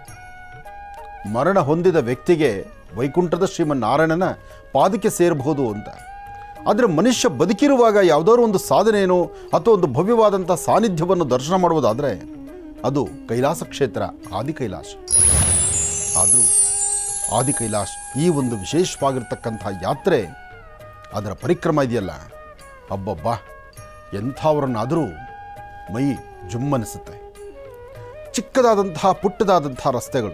ಮರಣ ಹೊಂದಿದ ವ್ಯಕ್ತಿಗೆ ವೈಕುಂಠದ ಶ್ರೀಮನ್ನಾರಾಯಣನ ಪಾದಕ್ಕೆ ಸೇರಬಹುದು ಅಂತ ಆದರೆ ಮನುಷ್ಯ ಬದುಕಿರುವಾಗ ಯಾವುದಾದ್ರು ಒಂದು ಸಾಧನೆಯನ್ನು ಅಥವಾ ಒಂದು ಭವ್ಯವಾದಂಥ ಸಾನ್ನಿಧ್ಯವನ್ನು ದರ್ಶನ ಮಾಡುವುದಾದರೆ ಅದು ಕೈಲಾಸ ಕ್ಷೇತ್ರ ಆದಿ ಕೈಲಾಸ ಆದರೂ ಆದಿ ಕೈಲಾಶ್ ಈ ಒಂದು ವಿಶೇಷವಾಗಿರ್ತಕ್ಕಂಥ ಯಾತ್ರೆ ಅದರ ಪರಿಕ್ರಮ ಇದೆಯಲ್ಲ ಅಬ್ಬಬ್ಬ ಎಂಥವರನ್ನಾದರೂ ಮೈ ಜುಮ್ಮನಿಸುತ್ತೆ ಚಿಕ್ಕದಾದಂತಹ ಪುಟ್ಟದಾದಂತಹ ರಸ್ತೆಗಳು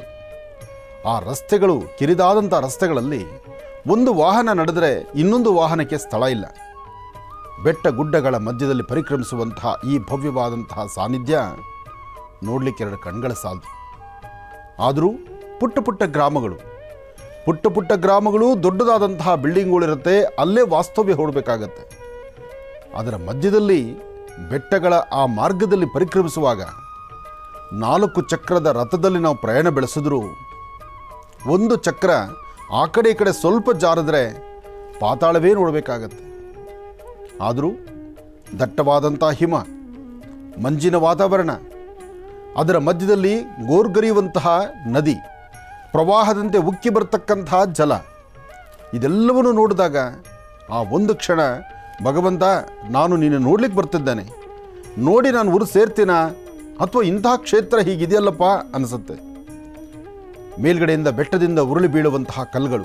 ಆ ರಸ್ತೆಗಳು ಕಿರಿದಾದಂಥ ರಸ್ತೆಗಳಲ್ಲಿ ಒಂದು ವಾಹನ ನಡೆದರೆ ಇನ್ನೊಂದು ವಾಹನಕ್ಕೆ ಸ್ಥಳ ಇಲ್ಲ ಬೆಟ್ಟ ಗುಡ್ಡಗಳ ಮಧ್ಯದಲ್ಲಿ ಪರಿಕ್ರಮಿಸುವಂತಹ ಈ ಭವ್ಯವಾದಂತಹ ಸಾನ್ನಿಧ್ಯ ನೋಡಲಿಕ್ಕೆ ಎರಡು ಕಣ್ಗಳ ಸಾಲದು ಆದರೂ ಪುಟ್ಟ ಪುಟ್ಟ ಗ್ರಾಮಗಳು ಪುಟ್ಟ ಪುಟ್ಟ ಗ್ರಾಮಗಳು ದೊಡ್ಡದಾದಂತಹ ಬಿಲ್ಡಿಂಗ್ಗಳಿರುತ್ತೆ ಅಲ್ಲೇ ವಾಸ್ತವ್ಯ ಹೂಡಬೇಕಾಗತ್ತೆ ಅದರ ಮಧ್ಯದಲ್ಲಿ ಬೆಟ್ಟಗಳ ಆ ಮಾರ್ಗದಲ್ಲಿ ಪರಿಕ್ರಮಿಸುವಾಗ ನಾಲ್ಕು ಚಕ್ರದ ರಥದಲ್ಲಿ ನಾವು ಪ್ರಯಾಣ ಬೆಳೆಸಿದ್ರು ಒಂದು ಚಕ್ರ ಆ ಕಡೆ ಈ ಕಡೆ ಸ್ವಲ್ಪ ಜಾರಿದ್ರೆ ಪಾತಾಳವೇ ನೋಡಬೇಕಾಗತ್ತೆ ಆದರೂ ದಟ್ಟವಾದಂಥ ಹಿಮ ಮಂಜಿನ ವಾತಾವರಣ ಅದರ ಮಧ್ಯದಲ್ಲಿ ಗೋರ್ಗರಿಯುವಂತಹ ನದಿ ಪ್ರವಾಹದಂತೆ ಉಕ್ಕಿ ಬರ್ತಕ್ಕಂತಹ ಜಲ ಇದೆಲ್ಲವನ್ನು ನೋಡಿದಾಗ ಆ ಒಂದು ಕ್ಷಣ ಭಗವಂತ ನಾನು ನೀನು ನೋಡ್ಲಿಕ್ಕೆ ಬರ್ತಿದ್ದೇನೆ ನೋಡಿ ನಾನು ಊರು ಸೇರ್ತೀನ ಅಥವಾ ಇಂತಹ ಕ್ಷೇತ್ರ ಹೀಗಿದೆಯಲ್ಲಪ್ಪ ಅನಿಸುತ್ತೆ ಮೇಲ್ಗಡೆಯಿಂದ ಬೆಟ್ಟದಿಂದ ಉರುಳಿ ಬೀಳುವಂತಹ ಕಲ್ಲುಗಳು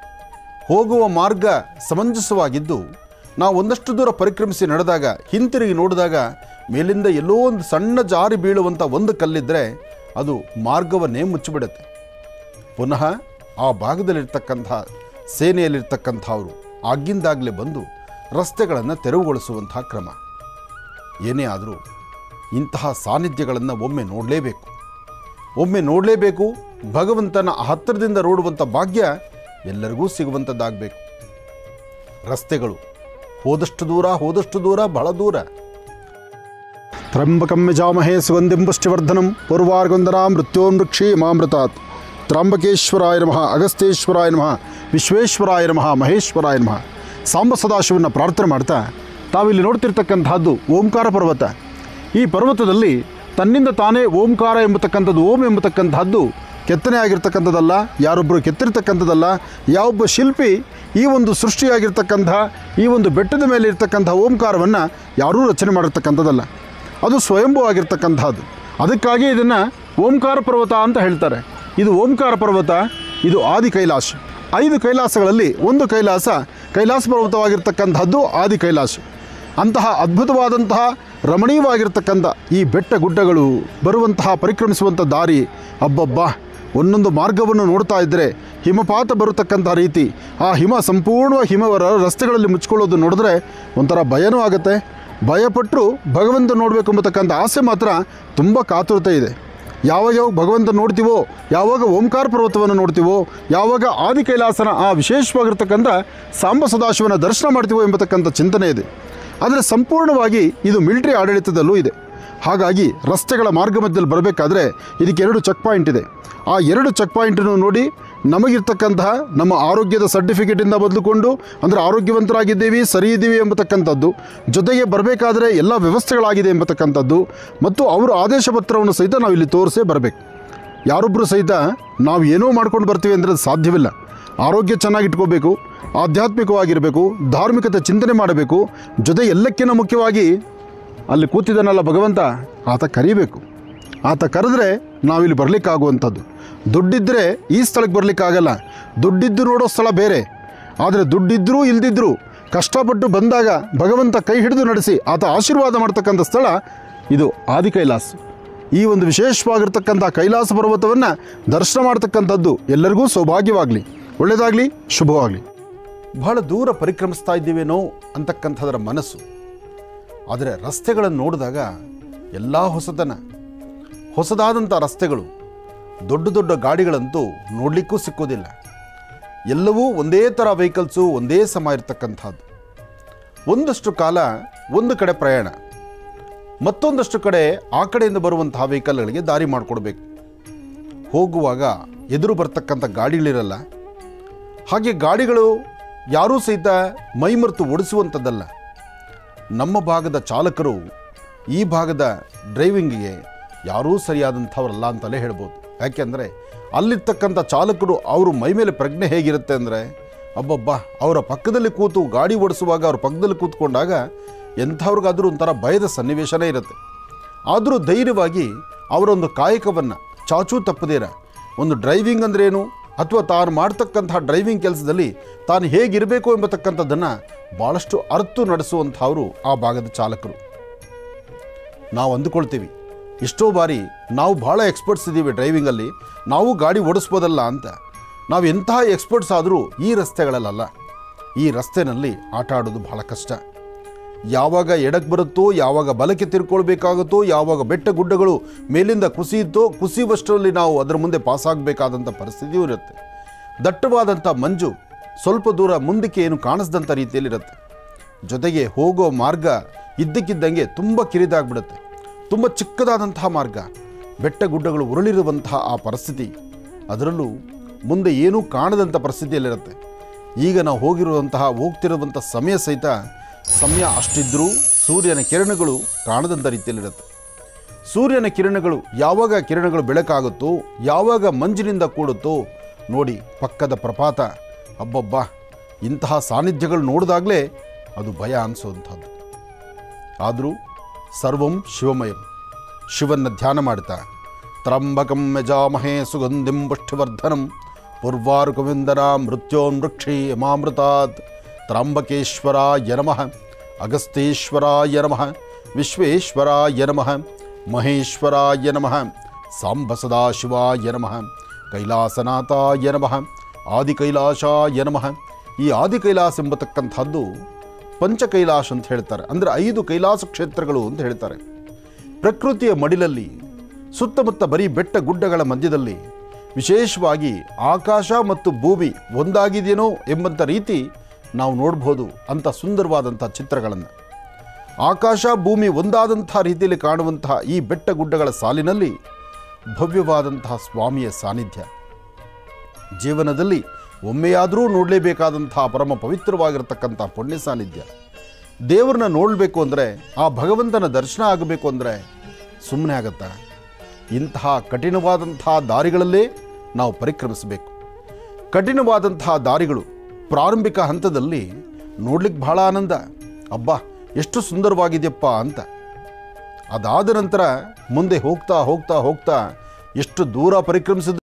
ಹೋಗುವ ಮಾರ್ಗ ಸಮಂಜಸವಾಗಿದ್ದು ನಾವು ಒಂದಷ್ಟು ದೂರ ಪರಿಕ್ರಮಿಸಿ ನಡೆದಾಗ ಹಿಂತಿರುಗಿ ನೋಡಿದಾಗ ಮೇಲಿಂದ ಎಲ್ಲೋ ಒಂದು ಸಣ್ಣ ಜಾರಿ ಬೀಳುವಂಥ ಒಂದು ಕಲ್ಲಿದ್ದರೆ ಅದು ಮಾರ್ಗವನ್ನೇ ಮುಚ್ಚಿಬಿಡುತ್ತೆ ಪುನಃ ಆ ಭಾಗದಲ್ಲಿರ್ತಕ್ಕಂಥ ಸೇನೆಯಲ್ಲಿರ್ತಕ್ಕಂಥವರು ಆಗಿಂದಾಗಲೇ ಬಂದು ರಸ್ತೆಗಳನ್ನು ತೆರವುಗೊಳಿಸುವಂತಹ ಕ್ರಮ ಏನೇ ಆದರೂ ಇಂತಹ ಸಾನ್ನಿಧ್ಯಗಳನ್ನು ಒಮ್ಮೆ ನೋಡಲೇಬೇಕು ಒಮ್ಮೆ ನೋಡಲೇಬೇಕು ಭಗವಂತನ ಹತ್ತಿರದಿಂದ ನೋಡುವಂಥ ಭಾಗ್ಯ ಎಲ್ಲರಿಗೂ ಸಿಗುವಂಥದ್ದಾಗಬೇಕು ರಸ್ತೆಗಳು ಹೋದಷ್ಟು ದೂರ ಹೋದಷ್ಟು ದೂರ ಬಹಳ ದೂರ ತ್ರಂಬಕಂ ಯಜಾಮಹೇ ಸುಗಂಧಿಂ ಪುಷ್ಟಿವರ್ಧನಂ ಪೂರ್ವಾರ್ಗೊಂದರ ಮೃತ್ಯೋನ್ಮೃಕ್ಷಿ ಮಾಮೃತಾತ್ ತ್ರಂಬಕೇಶ್ವರಾಯ ನಮಃ ಅಗಸ್ತೇಶ್ವರಾಯ ನಮಃ ವಿಶ್ವೇಶ್ವರಾಯ ನಮಃ ಮಹೇಶ್ವರಾಯ ನಮಃ ಸಾಂಬ ಸದಾಶಿವನ್ನ ಪ್ರಾರ್ಥನೆ ಮಾಡ್ತಾ ತಾವಿಲ್ಲಿ ನೋಡ್ತಿರ್ತಕ್ಕಂಥದ್ದು ಓಂಕಾರ ಪರ್ವತ ಈ ಪರ್ವತದಲ್ಲಿ ತನ್ನಿಂದ ತಾನೇ ಓಂಕಾರ ಎಂಬತಕ್ಕಂಥದ್ದು ಓಂ ಎಂಬತಕ್ಕಂಥದ್ದು ಕೆತ್ತನೆ ಆಗಿರ್ತಕ್ಕಂಥದ್ದಲ್ಲ ಯಾರೊಬ್ಬರು ಕೆತ್ತಿರ್ತಕ್ಕಂಥದ್ದಲ್ಲ ಯಾವೊಬ್ಬ ಶಿಲ್ಪಿ ಈ ಒಂದು ಸೃಷ್ಟಿಯಾಗಿರ್ತಕ್ಕಂಥ ಈ ಒಂದು ಬೆಟ್ಟದ ಮೇಲೆ ಇರ್ತಕ್ಕಂಥ ಓಂಕಾರವನ್ನು ಯಾರೂ ರಚನೆ ಮಾಡಿರ್ತಕ್ಕಂಥದ್ದಲ್ಲ ಅದು ಸ್ವಯಂಭೂ ಆಗಿರ್ತಕ್ಕಂಥದ್ದು ಅದಕ್ಕಾಗಿ ಇದನ್ನು ಓಂಕಾರ ಪರ್ವತ ಅಂತ ಹೇಳ್ತಾರೆ ಇದು ಓಂಕಾರ ಪರ್ವತ ಇದು ಆದಿ ಕೈಲಾಸ ಐದು ಕೈಲಾಸಗಳಲ್ಲಿ ಒಂದು ಕೈಲಾಸ ಕೈಲಾಸ ಪರ್ವತವಾಗಿರ್ತಕ್ಕಂಥದ್ದು ಆದಿ ಕೈಲಾಸ ಅಂತಹ ಅದ್ಭುತವಾದಂತಹ ರಮಣೀಯವಾಗಿರ್ತಕ್ಕಂಥ ಈ ಬೆಟ್ಟ ಗುಡ್ಡಗಳು ಬರುವಂತಹ ಪರಿಕ್ರಮಿಸುವಂಥ ದಾರಿ ಅಬ್ಬಬ್ಬ ಒಂದೊಂದು ಮಾರ್ಗವನ್ನು ನೋಡ್ತಾ ಇದ್ದರೆ ಹಿಮಪಾತ ಬರತಕ್ಕಂಥ ರೀತಿ ಆ ಹಿಮ ಸಂಪೂರ್ಣವಾಗಿ ಹಿಮವರ ರಸ್ತೆಗಳಲ್ಲಿ ಮುಚ್ಕೊಳ್ಳೋದು ನೋಡಿದ್ರೆ ಒಂಥರ ಭಯನೂ ಆಗುತ್ತೆ ಭಯಪಟ್ಟರು ಭಗವಂತ ನೋಡಬೇಕು ಎಂಬತಕ್ಕಂಥ ಆಸೆ ಮಾತ್ರ ತುಂಬ ಕಾತುರತೆ ಇದೆ ಯಾವಾಗ ಯಾವಾಗ ಭಗವಂತ ನೋಡ್ತೀವೋ ಯಾವಾಗ ಓಂಕಾರ ಪರ್ವತವನ್ನು ನೋಡ್ತೀವೋ ಯಾವಾಗ ಆದಿ ಕೈಲಾಸನ ಆ ವಿಶೇಷವಾಗಿರ್ತಕ್ಕಂಥ ಸಾಂಬ ಸದಾಶಿವನ ದರ್ಶನ ಮಾಡ್ತೀವೋ ಎಂಬತಕ್ಕಂಥ ಚಿಂತನೆ ಇದೆ ಆದರೆ ಸಂಪೂರ್ಣವಾಗಿ ಇದು ಮಿಲಿಟರಿ ಆಡಳಿತದಲ್ಲೂ ಇದೆ ಹಾಗಾಗಿ ರಸ್ತೆಗಳ ಮಾರ್ಗ ಮಧ್ಯದಲ್ಲಿ ಬರಬೇಕಾದ್ರೆ ಇದಕ್ಕೆ ಎರಡು ಚೆಕ್ ಪಾಯಿಂಟ್ ಇದೆ ಆ ಎರಡು ಚೆಕ್ ಪಾಯಿಂಟನ್ನು ನೋಡಿ ನಮಗಿರ್ತಕ್ಕಂತಹ ನಮ್ಮ ಆರೋಗ್ಯದ ಸರ್ಟಿಫಿಕೇಟಿಂದ ಬದಲುಕೊಂಡು ಅಂದರೆ ಆರೋಗ್ಯವಂತರಾಗಿದ್ದೀವಿ ಸರಿ ಇದ್ದೀವಿ ಎಂಬತಕ್ಕಂಥದ್ದು ಜೊತೆಗೆ ಬರಬೇಕಾದ್ರೆ ಎಲ್ಲ ವ್ಯವಸ್ಥೆಗಳಾಗಿದೆ ಎಂಬತಕ್ಕಂಥದ್ದು ಮತ್ತು ಅವರ ಆದೇಶ ಪತ್ರವನ್ನು ಸಹಿತ ನಾವು ಇಲ್ಲಿ ತೋರಿಸೇ ಬರಬೇಕು ಯಾರೊಬ್ಬರು ಸಹಿತ ನಾವು ಏನೋ ಮಾಡ್ಕೊಂಡು ಬರ್ತೀವಿ ಅಂದರೆ ಅದು ಸಾಧ್ಯವಿಲ್ಲ ಆರೋಗ್ಯ ಚೆನ್ನಾಗಿ ಇಟ್ಕೋಬೇಕು ಆಧ್ಯಾತ್ಮಿಕವಾಗಿರಬೇಕು ಧಾರ್ಮಿಕತೆ ಚಿಂತನೆ ಮಾಡಬೇಕು ಜೊತೆ ಎಲ್ಲಕ್ಕಿಂತ ಮುಖ್ಯವಾಗಿ ಅಲ್ಲಿ ಕೂತಿದ್ದಾನಲ್ಲ ಭಗವಂತ ಆತ ಕರಿಬೇಕು ಆತ ಕರೆದ್ರೆ ನಾವಿಲ್ಲಿ ಬರಲಿಕ್ಕಾಗುವಂಥದ್ದು ದುಡ್ಡಿದ್ದರೆ ಈ ಸ್ಥಳಕ್ಕೆ ಬರಲಿಕ್ಕಾಗಲ್ಲ ದುಡ್ಡಿದ್ದು ನೋಡೋ ಸ್ಥಳ ಬೇರೆ ಆದರೆ ದುಡ್ಡಿದ್ದರೂ ಇಲ್ದಿದ್ರೂ ಕಷ್ಟಪಟ್ಟು ಬಂದಾಗ ಭಗವಂತ ಕೈ ಹಿಡಿದು ನಡೆಸಿ ಆತ ಆಶೀರ್ವಾದ ಮಾಡ್ತಕ್ಕಂಥ ಸ್ಥಳ ಇದು ಆದಿ ಕೈಲಾಸ ಈ ಒಂದು ವಿಶೇಷವಾಗಿರ್ತಕ್ಕಂಥ ಕೈಲಾಸ ಪರ್ವತವನ್ನು ದರ್ಶನ ಮಾಡ್ತಕ್ಕಂಥದ್ದು ಎಲ್ಲರಿಗೂ ಸೌಭಾಗ್ಯವಾಗಲಿ ಒಳ್ಳೆಯದಾಗಲಿ ಶುಭವಾಗಲಿ ಬಹಳ ದೂರ ಪರಿಕ್ರಮಿಸ್ತಾ ಇದ್ದೀವೇನೋ ಅಂತಕ್ಕಂಥದ್ರ ಮನಸ್ಸು ಆದರೆ ರಸ್ತೆಗಳನ್ನು ನೋಡಿದಾಗ ಎಲ್ಲ ಹೊಸತನ ಹೊಸದಾದಂಥ ರಸ್ತೆಗಳು ದೊಡ್ಡ ದೊಡ್ಡ ಗಾಡಿಗಳಂತೂ ನೋಡಲಿಕ್ಕೂ ಸಿಕ್ಕೋದಿಲ್ಲ ಎಲ್ಲವೂ ಒಂದೇ ಥರ ವೆಹಿಕಲ್ಸು ಒಂದೇ ಸಮ ಇರತಕ್ಕಂಥದ್ದು ಒಂದಷ್ಟು ಕಾಲ ಒಂದು ಕಡೆ ಪ್ರಯಾಣ ಮತ್ತೊಂದಷ್ಟು ಕಡೆ ಆ ಕಡೆಯಿಂದ ಬರುವಂತಹ ವೆಹಿಕಲ್ಗಳಿಗೆ ದಾರಿ ಮಾಡಿಕೊಡ್ಬೇಕು ಹೋಗುವಾಗ ಎದುರು ಬರ್ತಕ್ಕಂಥ ಗಾಡಿಗಳಿರಲ್ಲ ಹಾಗೆ ಗಾಡಿಗಳು ಯಾರೂ ಸಹಿತ ಮೈಮರೆತು ಓಡಿಸುವಂಥದ್ದಲ್ಲ ನಮ್ಮ ಭಾಗದ ಚಾಲಕರು ಈ ಭಾಗದ ಡ್ರೈವಿಂಗಿಗೆ ಯಾರೂ ಸರಿಯಾದಂಥವ್ರಲ್ಲ ಅಂತಲೇ ಹೇಳ್ಬೋದು ಯಾಕೆಂದರೆ ಅಲ್ಲಿರ್ತಕ್ಕಂಥ ಚಾಲಕರು ಅವರು ಮೈ ಮೇಲೆ ಪ್ರಜ್ಞೆ ಹೇಗಿರುತ್ತೆ ಅಂದರೆ ಅಬ್ಬಬ್ಬ ಅವರ ಪಕ್ಕದಲ್ಲಿ ಕೂತು ಗಾಡಿ ಓಡಿಸುವಾಗ ಅವ್ರ ಪಕ್ಕದಲ್ಲಿ ಕೂತ್ಕೊಂಡಾಗ ಎಂಥವ್ರಿಗಾದರೂ ಒಂಥರ ಭಯದ ಸನ್ನಿವೇಶನೇ ಇರುತ್ತೆ ಆದರೂ ಧೈರ್ಯವಾಗಿ ಅವರೊಂದು ಕಾಯಕವನ್ನು ಚಾಚೂ ತಪ್ಪದೇರ ಒಂದು ಡ್ರೈವಿಂಗ್ ಅಂದ್ರೇನು ಅಥವಾ ತಾನು ಮಾಡ್ತಕ್ಕಂತಹ ಡ್ರೈವಿಂಗ್ ಕೆಲಸದಲ್ಲಿ ತಾನು ಹೇಗಿರಬೇಕು ಎಂಬತಕ್ಕಂಥದ್ದನ್ನು ಭಾಳಷ್ಟು ಅರ್ತು ನಡೆಸುವಂಥವರು ಆ ಭಾಗದ ಚಾಲಕರು ನಾವು ಅಂದುಕೊಳ್ತೀವಿ ಎಷ್ಟೋ ಬಾರಿ ನಾವು ಭಾಳ ಎಕ್ಸ್ಪರ್ಟ್ಸ್ ಇದ್ದೀವಿ ಡ್ರೈವಿಂಗಲ್ಲಿ ನಾವು ಗಾಡಿ ಓಡಿಸ್ಬೋದಲ್ಲ ಅಂತ ನಾವು ಎಂತಹ ಎಕ್ಸ್ಪರ್ಟ್ಸ್ ಆದರೂ ಈ ರಸ್ತೆಗಳಲ್ಲ ಈ ರಸ್ತೆನಲ್ಲಿ ಆಟ ಆಡೋದು ಬಹಳ ಕಷ್ಟ ಯಾವಾಗ ಎಡಕ್ಕೆ ಬರುತ್ತೋ ಯಾವಾಗ ಬಲಕ್ಕೆ ತಿರ್ಕೊಳ್ಬೇಕಾಗುತ್ತೋ ಯಾವಾಗ ಬೆಟ್ಟ ಗುಡ್ಡಗಳು ಮೇಲಿಂದ ಕುಸಿಯುತ್ತೋ ಕುಸಿಯುವಷ್ಟರಲ್ಲಿ ನಾವು ಅದರ ಮುಂದೆ ಪಾಸಾಗಬೇಕಾದಂಥ ಪರಿಸ್ಥಿತಿಯೂ ಇರುತ್ತೆ ದಟ್ಟವಾದಂಥ ಮಂಜು ಸ್ವಲ್ಪ ದೂರ ಮುಂದಕ್ಕೆ ಏನು ಕಾಣಿಸ್ದಂಥ ರೀತಿಯಲ್ಲಿರುತ್ತೆ ಜೊತೆಗೆ ಹೋಗೋ ಮಾರ್ಗ ಇದ್ದಕ್ಕಿದ್ದಂಗೆ ತುಂಬ ಕಿರಿದಾಗ್ಬಿಡುತ್ತೆ ತುಂಬ ಚಿಕ್ಕದಾದಂತಹ ಮಾರ್ಗ ಬೆಟ್ಟ ಗುಡ್ಡಗಳು ಉರುಳಿರುವಂತಹ ಆ ಪರಿಸ್ಥಿತಿ ಅದರಲ್ಲೂ ಮುಂದೆ ಏನೂ ಕಾಣದಂಥ ಪರಿಸ್ಥಿತಿಯಲ್ಲಿರುತ್ತೆ ಈಗ ನಾವು ಹೋಗಿರುವಂತಹ ಹೋಗ್ತಿರುವಂಥ ಸಮಯ ಸಹಿತ ಸಮಯ ಅಷ್ಟಿದ್ರೂ ಸೂರ್ಯನ ಕಿರಣಗಳು ಕಾಣದಂಥ ರೀತಿಯಲ್ಲಿರುತ್ತೆ ಸೂರ್ಯನ ಕಿರಣಗಳು ಯಾವಾಗ ಕಿರಣಗಳು ಬೆಳಕಾಗುತ್ತೋ ಯಾವಾಗ ಮಂಜಿನಿಂದ ಕೂಡುತ್ತೋ ನೋಡಿ ಪಕ್ಕದ ಪ್ರಪಾತ ಅಬ್ಬಬ್ಬ ಇಂತಹ ಸಾನ್ನಿಧ್ಯಗಳು ನೋಡಿದಾಗಲೇ ಅದು ಭಯ ಅನಿಸುವಂಥದ್ದು ಆದರೂ ಸರ್ವಂ ಶಿವಮಯಂ ಶಿವನ್ನ ಧ್ಯಾನ ಮಾಡ್ತಾ ತ್ರಂಬಕಂ ಯಜಾಮಹೇ ಸುಗಂಧಿಂ ಪುಷ್ಟಿವರ್ಧನಂ ಪೂರ್ವಾರುಕವಿಂದನ ಮೃತ್ಯೋನ್ಮೃಕ್ಷಿ ಯಮಾಮೃತಾತ್ ತ್ರಂಬಕೇಶ್ವರಾಯ ನಮಃ ಅಗಸ್ತೇಶ್ವರಾಯ ನಮಃ ವಿಶ್ವೇಶ್ವರಾಯ ನಮಃ ಮಹೇಶ್ವರಾಯ ನಮಃ ಸಾಂಬ ಸದಾಶಿವಾಯ ನಮಃ ಕೈಲಾಸನಾಥಾಯ ನಮಃ ಆದಿ ಕೈಲಾಸಾಯ ನಮಃ ಈ ಆದಿ ಕೈಲಾಸ ಎಂಬತಕ್ಕಂಥದ್ದು ಪಂಚ ಕೈಲಾಸ ಅಂತ ಹೇಳ್ತಾರೆ ಅಂದರೆ ಐದು ಕೈಲಾಸ ಕ್ಷೇತ್ರಗಳು ಅಂತ ಹೇಳ್ತಾರೆ ಪ್ರಕೃತಿಯ ಮಡಿಲಲ್ಲಿ ಸುತ್ತಮುತ್ತ ಬರೀ ಬೆಟ್ಟ ಗುಡ್ಡಗಳ ಮಧ್ಯದಲ್ಲಿ ವಿಶೇಷವಾಗಿ ಆಕಾಶ ಮತ್ತು ಭೂಮಿ ಒಂದಾಗಿದೆಯೇನೋ ಎಂಬಂಥ ರೀತಿ ನಾವು ನೋಡ್ಬೋದು ಅಂಥ ಸುಂದರವಾದಂಥ ಚಿತ್ರಗಳನ್ನು ಆಕಾಶ ಭೂಮಿ ಒಂದಾದಂಥ ರೀತಿಯಲ್ಲಿ ಕಾಣುವಂತಹ ಈ ಬೆಟ್ಟ ಗುಡ್ಡಗಳ ಸಾಲಿನಲ್ಲಿ ಭವ್ಯವಾದಂತಹ ಸ್ವಾಮಿಯ ಸಾನ್ನಿಧ್ಯ ಜೀವನದಲ್ಲಿ ಒಮ್ಮೆಯಾದರೂ ನೋಡಲೇಬೇಕಾದಂತಹ ಪರಮ ಪವಿತ್ರವಾಗಿರತಕ್ಕಂಥ ಪುಣ್ಯ ಸಾನ್ನಿಧ್ಯ ದೇವರನ್ನ ನೋಡಬೇಕು ಅಂದರೆ ಆ ಭಗವಂತನ ದರ್ಶನ ಆಗಬೇಕು ಅಂದರೆ ಸುಮ್ಮನೆ ಆಗತ್ತಾ ಇಂತಹ ಕಠಿಣವಾದಂತಹ ದಾರಿಗಳಲ್ಲೇ ನಾವು ಪರಿಕ್ರಮಿಸಬೇಕು ಕಠಿಣವಾದಂತಹ ದಾರಿಗಳು ಪ್ರಾರಂಭಿಕ ಹಂತದಲ್ಲಿ ನೋಡ್ಲಿಕ್ಕೆ ಬಹಳ ಆನಂದ ಅಬ್ಬಾ ಎಷ್ಟು ಸುಂದರವಾಗಿದೆಯಪ್ಪ ಅಂತ ಅದಾದ ನಂತರ ಮುಂದೆ ಹೋಗ್ತಾ ಹೋಗ್ತಾ ಹೋಗ್ತಾ ಎಷ್ಟು ದೂರ ಪರಿಕ್ರಮಿಸಿದ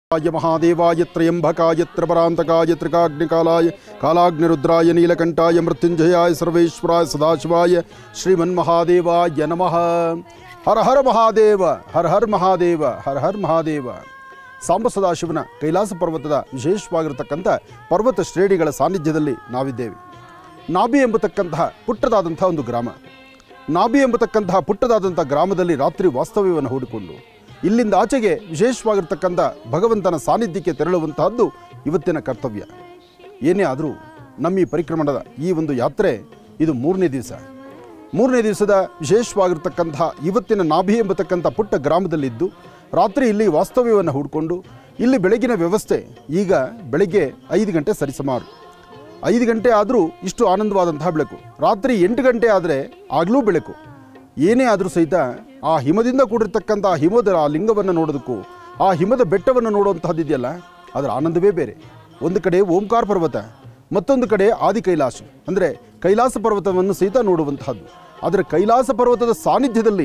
य महादेवाय त्र्यम्बकाय त्रिपरान्तकाय त्रिकाग्निकालाय कालाग्निरुद्राय नीलकण्ठाय मृत्युञ्जयाय सर्वेश्वराय सदाशिवाय श्रीमन्महादेवाय नमः ಹರ ಹರ ಮಹಾದೇವ ಹರ ಹರ್ ಮಹಾದೇವ ಹರ ಹರ್ ಮಹಾದೇವ ಸಾಂಬ ಸದಾಶಿವನ ಕೈಲಾಸ ಪರ್ವತದ ವಿಶೇಷವಾಗಿರತಕ್ಕಂಥ ಪರ್ವತ ಶ್ರೇಣಿಗಳ ಸಾನ್ನಿಧ್ಯದಲ್ಲಿ ನಾವಿದ್ದೇವೆ ನಾಭಿ ಎಂಬತಕ್ಕಂತಹ ಪುಟ್ಟದಾದಂಥ ಒಂದು ಗ್ರಾಮ ನಾಭಿ ಎಂಬತಕ್ಕಂತಹ ಪುಟ್ಟದಾದಂಥ ಗ್ರಾಮದಲ್ಲಿ ರಾತ್ರಿ ವಾಸ್ತವ್ಯವನ್ನು ಹೂಡಿಕೊಂಡು ಇಲ್ಲಿಂದ ಆಚೆಗೆ ವಿಶೇಷವಾಗಿರ್ತಕ್ಕಂಥ ಭಗವಂತನ ಸಾನ್ನಿಧ್ಯಕ್ಕೆ ತೆರಳುವಂತಹದ್ದು ಇವತ್ತಿನ ಕರ್ತವ್ಯ ಏನೇ ಆದರೂ ನಮ್ಮ ಈ ಪರಿಕ್ರಮಣದ ಈ ಒಂದು ಯಾತ್ರೆ ಇದು ಮೂರನೇ ದಿವಸ ಮೂರನೇ ದಿವಸದ ವಿಶೇಷವಾಗಿರ್ತಕ್ಕಂಥ ಇವತ್ತಿನ ನಾಭಿ ಎಂಬತಕ್ಕಂಥ ಪುಟ್ಟ ಗ್ರಾಮದಲ್ಲಿದ್ದು ರಾತ್ರಿ ಇಲ್ಲಿ ವಾಸ್ತವ್ಯವನ್ನು ಹೂಡಿಕೊಂಡು ಇಲ್ಲಿ ಬೆಳಗಿನ ವ್ಯವಸ್ಥೆ ಈಗ ಬೆಳಗ್ಗೆ ಐದು ಗಂಟೆ ಸರಿಸುಮಾರು ಐದು ಗಂಟೆ ಆದರೂ ಇಷ್ಟು ಆನಂದವಾದಂತಹ ಬೆಳಕು ರಾತ್ರಿ ಎಂಟು ಗಂಟೆ ಆದರೆ ಆಗಲೂ ಬೆಳಕು ಏನೇ ಆದರೂ ಸಹಿತ ಆ ಹಿಮದಿಂದ ಕೂಡಿರ್ತಕ್ಕಂಥ ಹಿಮದ ಆ ಲಿಂಗವನ್ನು ನೋಡೋದಕ್ಕೂ ಆ ಹಿಮದ ಬೆಟ್ಟವನ್ನು ನೋಡುವಂತಹದ್ದಿದೆಯಲ್ಲ ಅದರ ಆನಂದವೇ ಬೇರೆ ಒಂದು ಕಡೆ ಓಂಕಾರ ಪರ್ವತ ಮತ್ತೊಂದು ಕಡೆ ಆದಿ ಕೈಲಾಸ ಅಂದರೆ ಕೈಲಾಸ ಪರ್ವತವನ್ನು ಸಹಿತ ನೋಡುವಂತಹದ್ದು ಆದರೆ ಕೈಲಾಸ ಪರ್ವತದ ಸಾನ್ನಿಧ್ಯದಲ್ಲಿ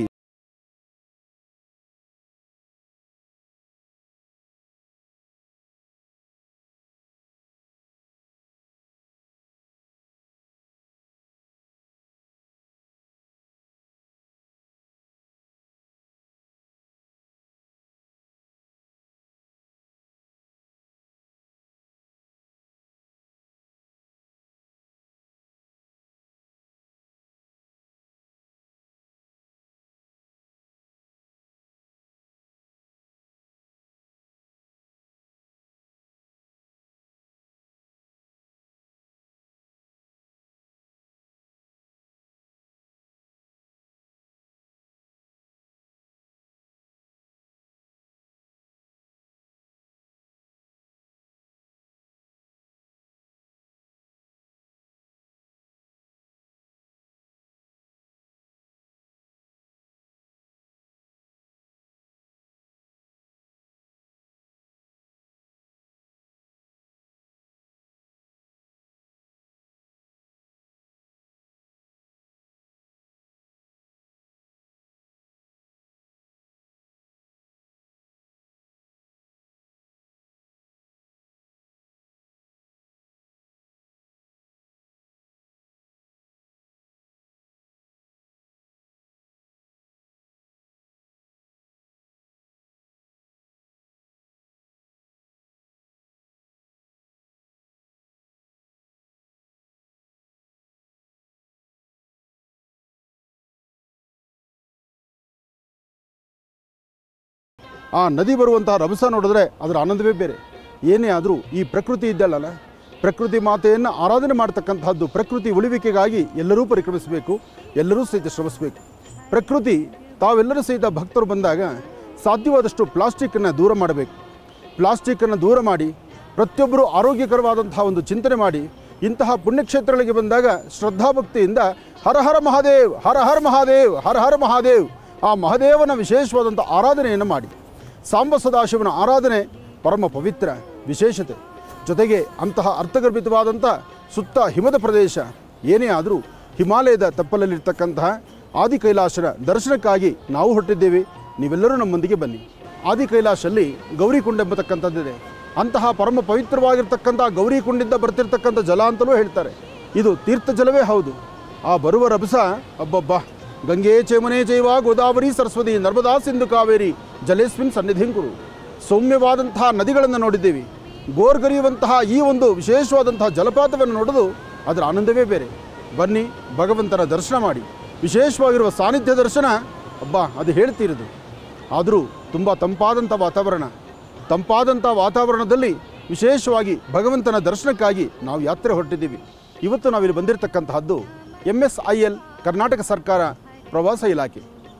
ಆ ನದಿ ಬರುವಂತಹ ರಭಸ ನೋಡಿದ್ರೆ ಅದರ ಆನಂದವೇ ಬೇರೆ ಏನೇ ಆದರೂ ಈ ಪ್ರಕೃತಿ ಇದ್ದಲ್ಲ ಪ್ರಕೃತಿ ಮಾತೆಯನ್ನು ಆರಾಧನೆ ಮಾಡ್ತಕ್ಕಂತಹದ್ದು ಪ್ರಕೃತಿ ಉಳಿವಿಕೆಗಾಗಿ ಎಲ್ಲರೂ ಪರಿಕ್ರಮಿಸಬೇಕು ಎಲ್ಲರೂ ಸಹಿತ ಶ್ರಮಿಸಬೇಕು ಪ್ರಕೃತಿ ತಾವೆಲ್ಲರೂ ಸಹಿತ ಭಕ್ತರು ಬಂದಾಗ ಸಾಧ್ಯವಾದಷ್ಟು ಪ್ಲಾಸ್ಟಿಕ್ಕನ್ನು ದೂರ ಮಾಡಬೇಕು ಪ್ಲಾಸ್ಟಿಕ್ಕನ್ನು ದೂರ ಮಾಡಿ ಪ್ರತಿಯೊಬ್ಬರು ಆರೋಗ್ಯಕರವಾದಂತಹ ಒಂದು ಚಿಂತನೆ ಮಾಡಿ ಇಂತಹ ಪುಣ್ಯಕ್ಷೇತ್ರಗಳಿಗೆ ಬಂದಾಗ ಶ್ರದ್ಧಾಭಕ್ತಿಯಿಂದ ಹರ ಹರ ಮಹಾದೇವ್ ಹರ ಹರ ಮಹಾದೇವ್ ಹರ ಹರ ಮಹಾದೇವ್ ಆ ಮಹಾದೇವನ ವಿಶೇಷವಾದಂಥ ಆರಾಧನೆಯನ್ನು ಮಾಡಿ ಸಾಂಬ ಸದಾಶಿವನ ಆರಾಧನೆ ಪರಮ ಪವಿತ್ರ ವಿಶೇಷತೆ ಜೊತೆಗೆ ಅಂತಹ ಅರ್ಥಗರ್ಭಿತವಾದಂಥ ಸುತ್ತ ಹಿಮದ ಪ್ರದೇಶ ಏನೇ ಆದರೂ ಹಿಮಾಲಯದ ತಪ್ಪಲಲ್ಲಿರ್ತಕ್ಕಂತಹ ಆದಿ ಕೈಲಾಸನ ದರ್ಶನಕ್ಕಾಗಿ ನಾವು ಹೊರಟಿದ್ದೇವೆ ನೀವೆಲ್ಲರೂ ನಮ್ಮೊಂದಿಗೆ ಬನ್ನಿ ಆದಿ ಕೈಲಾಸಲ್ಲಿ ಗೌರಿಕುಂಡ ಎಂಬತಕ್ಕಂಥದ್ದಿದೆ ಅಂತಹ ಪರಮ ಪವಿತ್ರವಾಗಿರ್ತಕ್ಕಂಥ ಗೌರಿಕುಂಡಿಂದ ಬರ್ತಿರ್ತಕ್ಕಂಥ ಜಲ ಅಂತಲೂ ಹೇಳ್ತಾರೆ ಇದು ತೀರ್ಥ ಜಲವೇ ಹೌದು ಆ ಬರುವ ರಭಸ ಅಬ್ಬಬ್ಬ ಗಂಗೆ ಚೇಮನೆ ಚೈವ ಗೋದಾವರಿ ಸರಸ್ವತಿ ನರ್ಮದಾ ಸಿಂಧು ಕಾವೇರಿ ಜಲೇಸ್ಮಿನ್ ಸನ್ನಿಧಿಂ ಕುರು ಸೌಮ್ಯವಾದಂತಹ ನದಿಗಳನ್ನು ನೋಡಿದ್ದೇವೆ ಗೋರ್ಗರಿಯುವಂತಹ ಈ ಒಂದು ವಿಶೇಷವಾದಂತಹ ಜಲಪಾತವನ್ನು ನೋಡೋದು ಅದರ ಆನಂದವೇ ಬೇರೆ ಬನ್ನಿ ಭಗವಂತನ ದರ್ಶನ ಮಾಡಿ ವಿಶೇಷವಾಗಿರುವ ಸಾನ್ನಿಧ್ಯ ದರ್ಶನ ಅಬ್ಬಾ ಅದು ಹೇಳ್ತಿರೋದು ಆದರೂ ತುಂಬ ತಂಪಾದಂಥ ವಾತಾವರಣ ತಂಪಾದಂಥ ವಾತಾವರಣದಲ್ಲಿ ವಿಶೇಷವಾಗಿ ಭಗವಂತನ ದರ್ಶನಕ್ಕಾಗಿ ನಾವು ಯಾತ್ರೆ ಹೊರಟಿದ್ದೀವಿ ಇವತ್ತು ನಾವಿಲ್ಲಿ ಬಂದಿರತಕ್ಕಂತಹದ್ದು M S I L Karnataka ಸರ್ಕಾರ ಪ್ರವಾಸ ಇಲಾಖೆ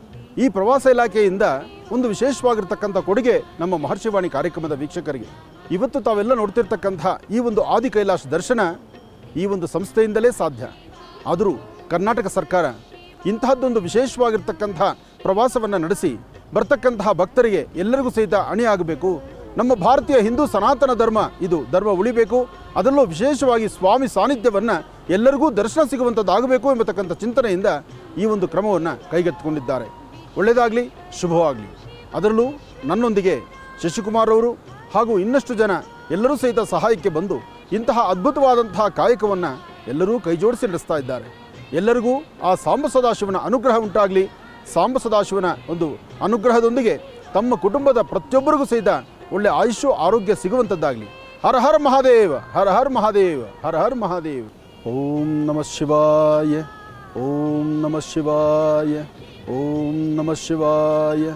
ಈ ಪ್ರವಾಸ ಇಲಾಖೆಯಿಂದ ಒಂದು ವಿಶೇಷವಾಗಿರ್ತಕ್ಕಂಥ ಕೊಡುಗೆ ನಮ್ಮ ಮಹರ್ಷಿವಾಣಿ ಕಾರ್ಯಕ್ರಮದ ವೀಕ್ಷಕರಿಗೆ ಇವತ್ತು ತಾವೆಲ್ಲ ನೋಡ್ತಿರ್ತಕ್ಕಂಥ ಈ ಒಂದು ಆದಿ ಕೈಲಾಸ ದರ್ಶನ ಈ ಒಂದು ಸಂಸ್ಥೆಯಿಂದಲೇ ಸಾಧ್ಯ ಆದರೂ ಕರ್ನಾಟಕ ಸರ್ಕಾರ ಇಂತಹದ್ದೊಂದು ವಿಶೇಷವಾಗಿರ್ತಕ್ಕಂಥ ಪ್ರವಾಸವನ್ನು ನಡೆಸಿ ಬರ್ತಕ್ಕಂತಹ ಭಕ್ತರಿಗೆ ಎಲ್ಲರಿಗೂ ಸಹಿತ ಅಣಿಯಾಗಬೇಕು ನಮ್ಮ ಭಾರತೀಯ ಹಿಂದೂ ಸನಾತನ ಧರ್ಮ ಇದು ಧರ್ಮ ಉಳಿಬೇಕು ಅದರಲ್ಲೂ ವಿಶೇಷವಾಗಿ ಸ್ವಾಮಿ ಸಾನ್ನಿಧ್ಯವನ್ನು ಎಲ್ಲರಿಗೂ ದರ್ಶನ ಸಿಗುವಂಥದ್ದಾಗಬೇಕು ಎಂಬತಕ್ಕಂಥ ಚಿಂತನೆಯಿಂದ ಈ ಒಂದು ಕ್ರಮವನ್ನು ಕೈಗೆತ್ತಿಕೊಂಡಿದ್ದಾರೆ ಒಳ್ಳೆಯದಾಗಲಿ ಶುಭವಾಗಲಿ ಅದರಲ್ಲೂ ನನ್ನೊಂದಿಗೆ ಶಶಿಕುಮಾರ್ ಅವರು ಹಾಗೂ ಇನ್ನಷ್ಟು ಜನ ಎಲ್ಲರೂ ಸಹಿತ ಸಹಾಯಕ್ಕೆ ಬಂದು ಇಂತಹ ಅದ್ಭುತವಾದಂತಹ ಕಾಯಕವನ್ನು ಎಲ್ಲರೂ ಕೈಜೋಡಿಸಿ ನಡೆಸ್ತಾ ಇದ್ದಾರೆ ಎಲ್ಲರಿಗೂ ಆ ಸಾಂಬ ಸದಾಶಿವನ ಅನುಗ್ರಹ ಉಂಟಾಗಲಿ ಸಾಂಬ ಸದಾಶಿವನ ಒಂದು ಅನುಗ್ರಹದೊಂದಿಗೆ ತಮ್ಮ ಕುಟುಂಬದ ಪ್ರತಿಯೊಬ್ಬರಿಗೂ ಸಹಿತ ಒಳ್ಳೆ ಆಯುಷು ಆರೋಗ್ಯ ಸಿಗುವಂಥದ್ದಾಗಲಿ ಹರ ಹರ ಮಹಾದೇವ ಹರ ಹರ ಮಹಾದೇವ ಹರ ಹರ ಮಹಾದೇವ ಓಂ ನಮಃ ಶಿವಾಯ ಓಂ ನಮಃ ಶಿವಾಯ ಓಂ ನಮಃ ಶಿವಾಯ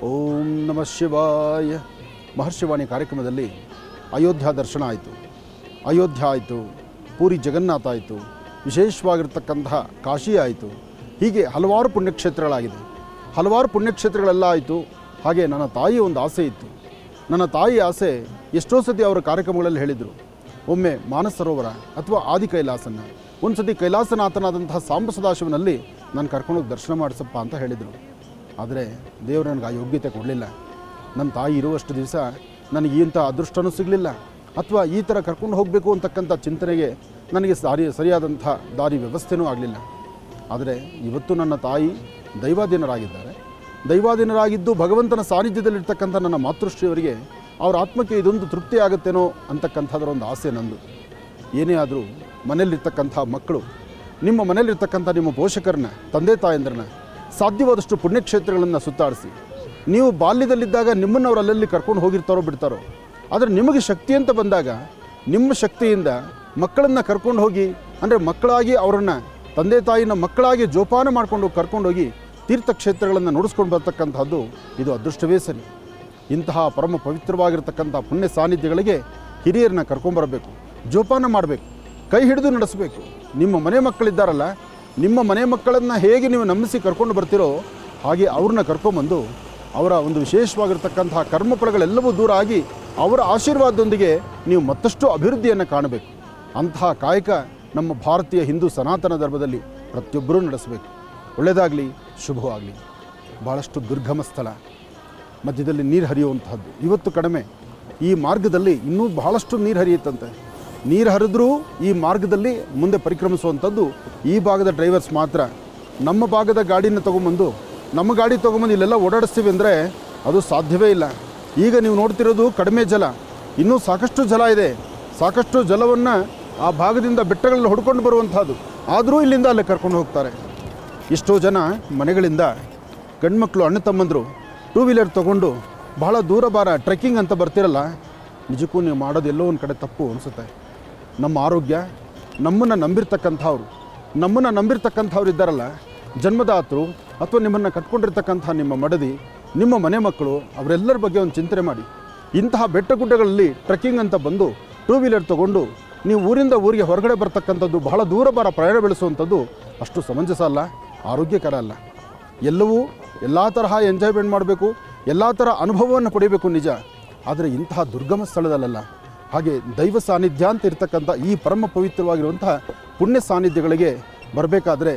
ಓಂ ನಮಃ ಶಿವಾಯ ಮಹರ್ಷಿವಾಣಿ ಕಾರ್ಯಕ್ರಮದಲ್ಲಿ ಅಯೋಧ್ಯ ದರ್ಶನ ಆಯಿತು ಅಯೋಧ್ಯ ಆಯಿತು ಪೂರಿ ಜಗನ್ನಾಥ ಆಯಿತು ವಿಶೇಷವಾಗಿರ್ತಕ್ಕಂತಹ ಕಾಶಿ ಆಯಿತು ಹೀಗೆ ಹಲವಾರು ಪುಣ್ಯಕ್ಷೇತ್ರಗಳಾಗಿದೆ ಹಲವಾರು ಪುಣ್ಯಕ್ಷೇತ್ರಗಳೆಲ್ಲ ಆಯಿತು ಹಾಗೆ ನನ್ನ ತಾಯಿಯ ಒಂದು ಆಸೆ ಇತ್ತು ನನ್ನ ತಾಯಿ ಆಸೆ ಎಷ್ಟೋ ಸತಿ ಅವರ ಕಾರ್ಯಕ್ರಮಗಳಲ್ಲಿ ಹೇಳಿದರು ಒಮ್ಮೆ ಮಾನಸ ಸರೋವರ ಅಥವಾ ಆದಿ ಕೈಲಾಸನ ಒಂದು ಸತಿ ಕೈಲಾಸನಾಥನಾದಂತಹ ಸಾಂಬ ಸದಾಶಿವನಲ್ಲಿ ನಾನು ಕರ್ಕೊಂಡೋಗಿ ದರ್ಶನ ಮಾಡಿಸಪ್ಪ ಅಂತ ಹೇಳಿದರು ಆದರೆ ದೇವರು ನನಗೆ ಆ ಯೋಗ್ಯತೆ ಕೊಡಲಿಲ್ಲ ನನ್ನ ತಾಯಿ ಇರುವಷ್ಟು ದಿವಸ ನನಗೆ ಇಂಥ ಅದೃಷ್ಟನೂ ಸಿಗಲಿಲ್ಲ ಅಥವಾ ಈ ಥರ ಕರ್ಕೊಂಡು ಹೋಗಬೇಕು ಅಂತಕ್ಕಂಥ ಚಿಂತನೆಗೆ ನನಗೆ ಸಾರಿ ಸರಿಯಾದಂಥ ದಾರಿ ವ್ಯವಸ್ಥೆನೂ ಆಗಲಿಲ್ಲ ಆದರೆ ಇವತ್ತು ನನ್ನ ತಾಯಿ ದೈವಾಧೀನರಾಗಿದ್ದಾರೆ ದೈವಾಧೀನರಾಗಿದ್ದು ಭಗವಂತನ ಸಾನ್ನಿಧ್ಯದಲ್ಲಿರ್ತಕ್ಕಂಥ ನನ್ನ ಮಾತೃಶ್ರೀಯವರಿಗೆ ಅವರ ಆತ್ಮಕ್ಕೆ ಇದೊಂದು ತೃಪ್ತಿ ಆಗುತ್ತೇನೋ ಅಂತಕ್ಕಂಥದ್ರ ಒಂದು ಆಸೆ ನಂದು ಏನೇ ಆದರೂ ಮನೆಯಲ್ಲಿರ್ತಕ್ಕಂಥ ಮಕ್ಕಳು ನಿಮ್ಮ ಮನೆಯಲ್ಲಿರ್ತಕ್ಕಂಥ ನಿಮ್ಮ ಪೋಷಕರನ್ನ ತಂದೆ ತಾಯಂದ್ರನ್ನ ಸಾಧ್ಯವಾದಷ್ಟು ಪುಣ್ಯಕ್ಷೇತ್ರಗಳನ್ನು ಸುತ್ತಾಡಿಸಿ ನೀವು ಬಾಲ್ಯದಲ್ಲಿದ್ದಾಗ ನಿಮ್ಮನ್ನು ಅವ್ರು ಅಲ್ಲಲ್ಲಿ ಕರ್ಕೊಂಡು ಹೋಗಿರ್ತಾರೋ ಬಿಡ್ತಾರೋ ಆದರೆ ನಿಮಗೆ ಶಕ್ತಿ ಅಂತ ಬಂದಾಗ ನಿಮ್ಮ ಶಕ್ತಿಯಿಂದ ಮಕ್ಕಳನ್ನು ಕರ್ಕೊಂಡು ಹೋಗಿ ಅಂದರೆ ಮಕ್ಕಳಾಗಿ ಅವರನ್ನು ತಂದೆ ತಾಯಿನ ಮಕ್ಕಳಾಗಿ ಜೋಪಾನ ಮಾಡಿಕೊಂಡು ಕರ್ಕೊಂಡೋಗಿ ತೀರ್ಥಕ್ಷೇತ್ರಗಳನ್ನು ನೋಡಿಸ್ಕೊಂಡು ಬರ್ತಕ್ಕಂಥದ್ದು ಇದು ಅದೃಷ್ಟವೇ ಸರಿ ಇಂತಹ ಪರಮ ಪವಿತ್ರವಾಗಿರ್ತಕ್ಕಂಥ ಪುಣ್ಯ ಸಾನ್ನಿಧ್ಯಗಳಿಗೆ ಹಿರಿಯರನ್ನ ಕರ್ಕೊಂಬರಬೇಕು ಜೋಪಾನ ಮಾಡಬೇಕು ಕೈ ಹಿಡಿದು ನಡೆಸಬೇಕು ನಿಮ್ಮ ಮನೆ ಮಕ್ಕಳಿದ್ದಾರಲ್ಲ ನಿಮ್ಮ ಮನೆ ಮಕ್ಕಳನ್ನು ಹೇಗೆ ನೀವು ನಂಬಿಸಿ ಕರ್ಕೊಂಡು ಬರ್ತೀರೋ ಹಾಗೆ ಅವ್ರನ್ನ ಕರ್ಕೊಂಬಂದು ಅವರ ಒಂದು ವಿಶೇಷವಾಗಿರ್ತಕ್ಕಂತಹ ಕರ್ಮಫಲಗಳೆಲ್ಲವೂ ದೂರ ಆಗಿ ಅವರ ಆಶೀರ್ವಾದದೊಂದಿಗೆ ನೀವು ಮತ್ತಷ್ಟು ಅಭಿವೃದ್ಧಿಯನ್ನು ಕಾಣಬೇಕು ಅಂತಹ ಕಾಯಕ ನಮ್ಮ ಭಾರತೀಯ ಹಿಂದೂ ಸನಾತನ ಧರ್ಮದಲ್ಲಿ ಪ್ರತಿಯೊಬ್ಬರೂ ನಡೆಸಬೇಕು ಒಳ್ಳೆಯದಾಗಲಿ ಶುಭವಾಗಲಿ ಭಾಳಷ್ಟು ದುರ್ಗಮ ಸ್ಥಳ ಮಧ್ಯದಲ್ಲಿ ನೀರು ಹರಿಯುವಂತಹದ್ದು ಇವತ್ತು ಕಡಿಮೆ ಈ ಮಾರ್ಗದಲ್ಲಿ ಇನ್ನೂ ಬಹಳಷ್ಟು ನೀರು ಹರಿಯುತ್ತಂತೆ ನೀರು ಹರಿದ್ರೂ ಈ ಮಾರ್ಗದಲ್ಲಿ ಮುಂದೆ ಪರಿಕ್ರಮಿಸುವಂಥದ್ದು ಈ ಭಾಗದ ಡ್ರೈವರ್ಸ್ ಮಾತ್ರ ನಮ್ಮ ಭಾಗದ ಗಾಡಿನ ತೊಗೊಂಬಂದು ನಮ್ಮ ಗಾಡಿ ತೊಗೊಂಬಂದು ಇಲ್ಲೆಲ್ಲ ಓಡಾಡಿಸ್ತೀವಿ ಅಂದರೆ ಅದು ಸಾಧ್ಯವೇ ಇಲ್ಲ ಈಗ ನೀವು ನೋಡ್ತಿರೋದು ಕಡಿಮೆ ಜಲ ಇನ್ನೂ ಸಾಕಷ್ಟು ಜಲ ಇದೆ ಸಾಕಷ್ಟು ಜಲವನ್ನು ಆ ಭಾಗದಿಂದ ಬೆಟ್ಟಗಳಲ್ಲಿ ಹೊಡ್ಕೊಂಡು ಬರುವಂಥದ್ದು ಆದರೂ ಇಲ್ಲಿಂದ ಅಲ್ಲೇ ಕರ್ಕೊಂಡು ಹೋಗ್ತಾರೆ ಎಷ್ಟೋ ಜನ ಮನೆಗಳಿಂದ ಗಂಡ್ಮಕ್ಳು ಅಣ್ಣ ತಮ್ಮಂದರು ಟೂ ವೀಲರ್ ತೊಗೊಂಡು ಬಹಳ ದೂರ ಬಾರ ಟ್ರೆಕ್ಕಿಂಗ್ ಅಂತ ಬರ್ತಿರಲ್ಲ ನಿಜಕ್ಕೂ ನೀವು ಮಾಡೋದು ಎಲ್ಲೋ ಒಂದು ಕಡೆ ತಪ್ಪು ಅನಿಸುತ್ತೆ ನಮ್ಮ ಆರೋಗ್ಯ ನಮ್ಮನ್ನು ನಂಬಿರ್ತಕ್ಕಂಥವ್ರು ನಮ್ಮನ್ನು ನಂಬಿರ್ತಕ್ಕಂಥವ್ರು ಇದ್ದಾರಲ್ಲ ಜನ್ಮದಾತರು ಅಥವಾ ನಿಮ್ಮನ್ನು ಕಟ್ಕೊಂಡಿರ್ತಕ್ಕಂಥ ನಿಮ್ಮ ಮಡದಿ ನಿಮ್ಮ ಮನೆ ಮಕ್ಕಳು ಅವರೆಲ್ಲರ ಬಗ್ಗೆ ಒಂದು ಚಿಂತನೆ ಮಾಡಿ ಇಂತಹ ಬೆಟ್ಟ ಗುಡ್ಡಗಳಲ್ಲಿ ಟ್ರೆಕ್ಕಿಂಗ್ ಅಂತ ಬಂದು ಟೂ ವೀಲರ್ ತೊಗೊಂಡು ನೀವು ಊರಿಂದ ಊರಿಗೆ ಹೊರಗಡೆ ಬರ್ತಕ್ಕಂಥದ್ದು ಬಹಳ ದೂರ ಬಾರ ಪ್ರಯಾಣ ಬೆಳೆಸುವಂಥದ್ದು ಅಷ್ಟು ಸಮಂಜಸ ಅಲ್ಲ ಆರೋಗ್ಯಕರ ಅಲ್ಲ ಎಲ್ಲವೂ ಎಲ್ಲ ತರಹ ಎಂಜಾಯ್ಮೆಂಟ್ ಮಾಡಬೇಕು ಎಲ್ಲ ಥರ ಅನುಭವವನ್ನು ಪಡಿಬೇಕು ನಿಜ ಆದರೆ ಇಂತಹ ದುರ್ಗಮ ಸ್ಥಳದಲ್ಲ ಹಾಗೆ ದೈವ ಸಾನ್ನಿಧ್ಯ ಅಂತ ಇರ್ತಕ್ಕಂಥ ಈ ಪರಮ ಪವಿತ್ರವಾಗಿರುವಂತಹ ಪುಣ್ಯ ಸಾನ್ನಿಧ್ಯಗಳಿಗೆ ಬರಬೇಕಾದ್ರೆ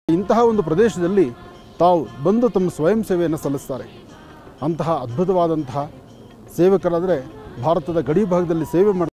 ಇಂತಹ ಒಂದು ಪ್ರದೇಶದಲ್ಲಿ ತಾವು ಬಂದು ತಮ್ಮ ಸ್ವಯಂ ಸೇವೆಯನ್ನು ಸಲ್ಲಿಸ್ತಾರೆ ಅಂತಹ ಅದ್ಭುತವಾದಂತಹ ಸೇವಕರಾದರೆ ಭಾರತದ ಗಡಿ ಭಾಗದಲ್ಲಿ ಸೇವೆ ಮಾಡಿ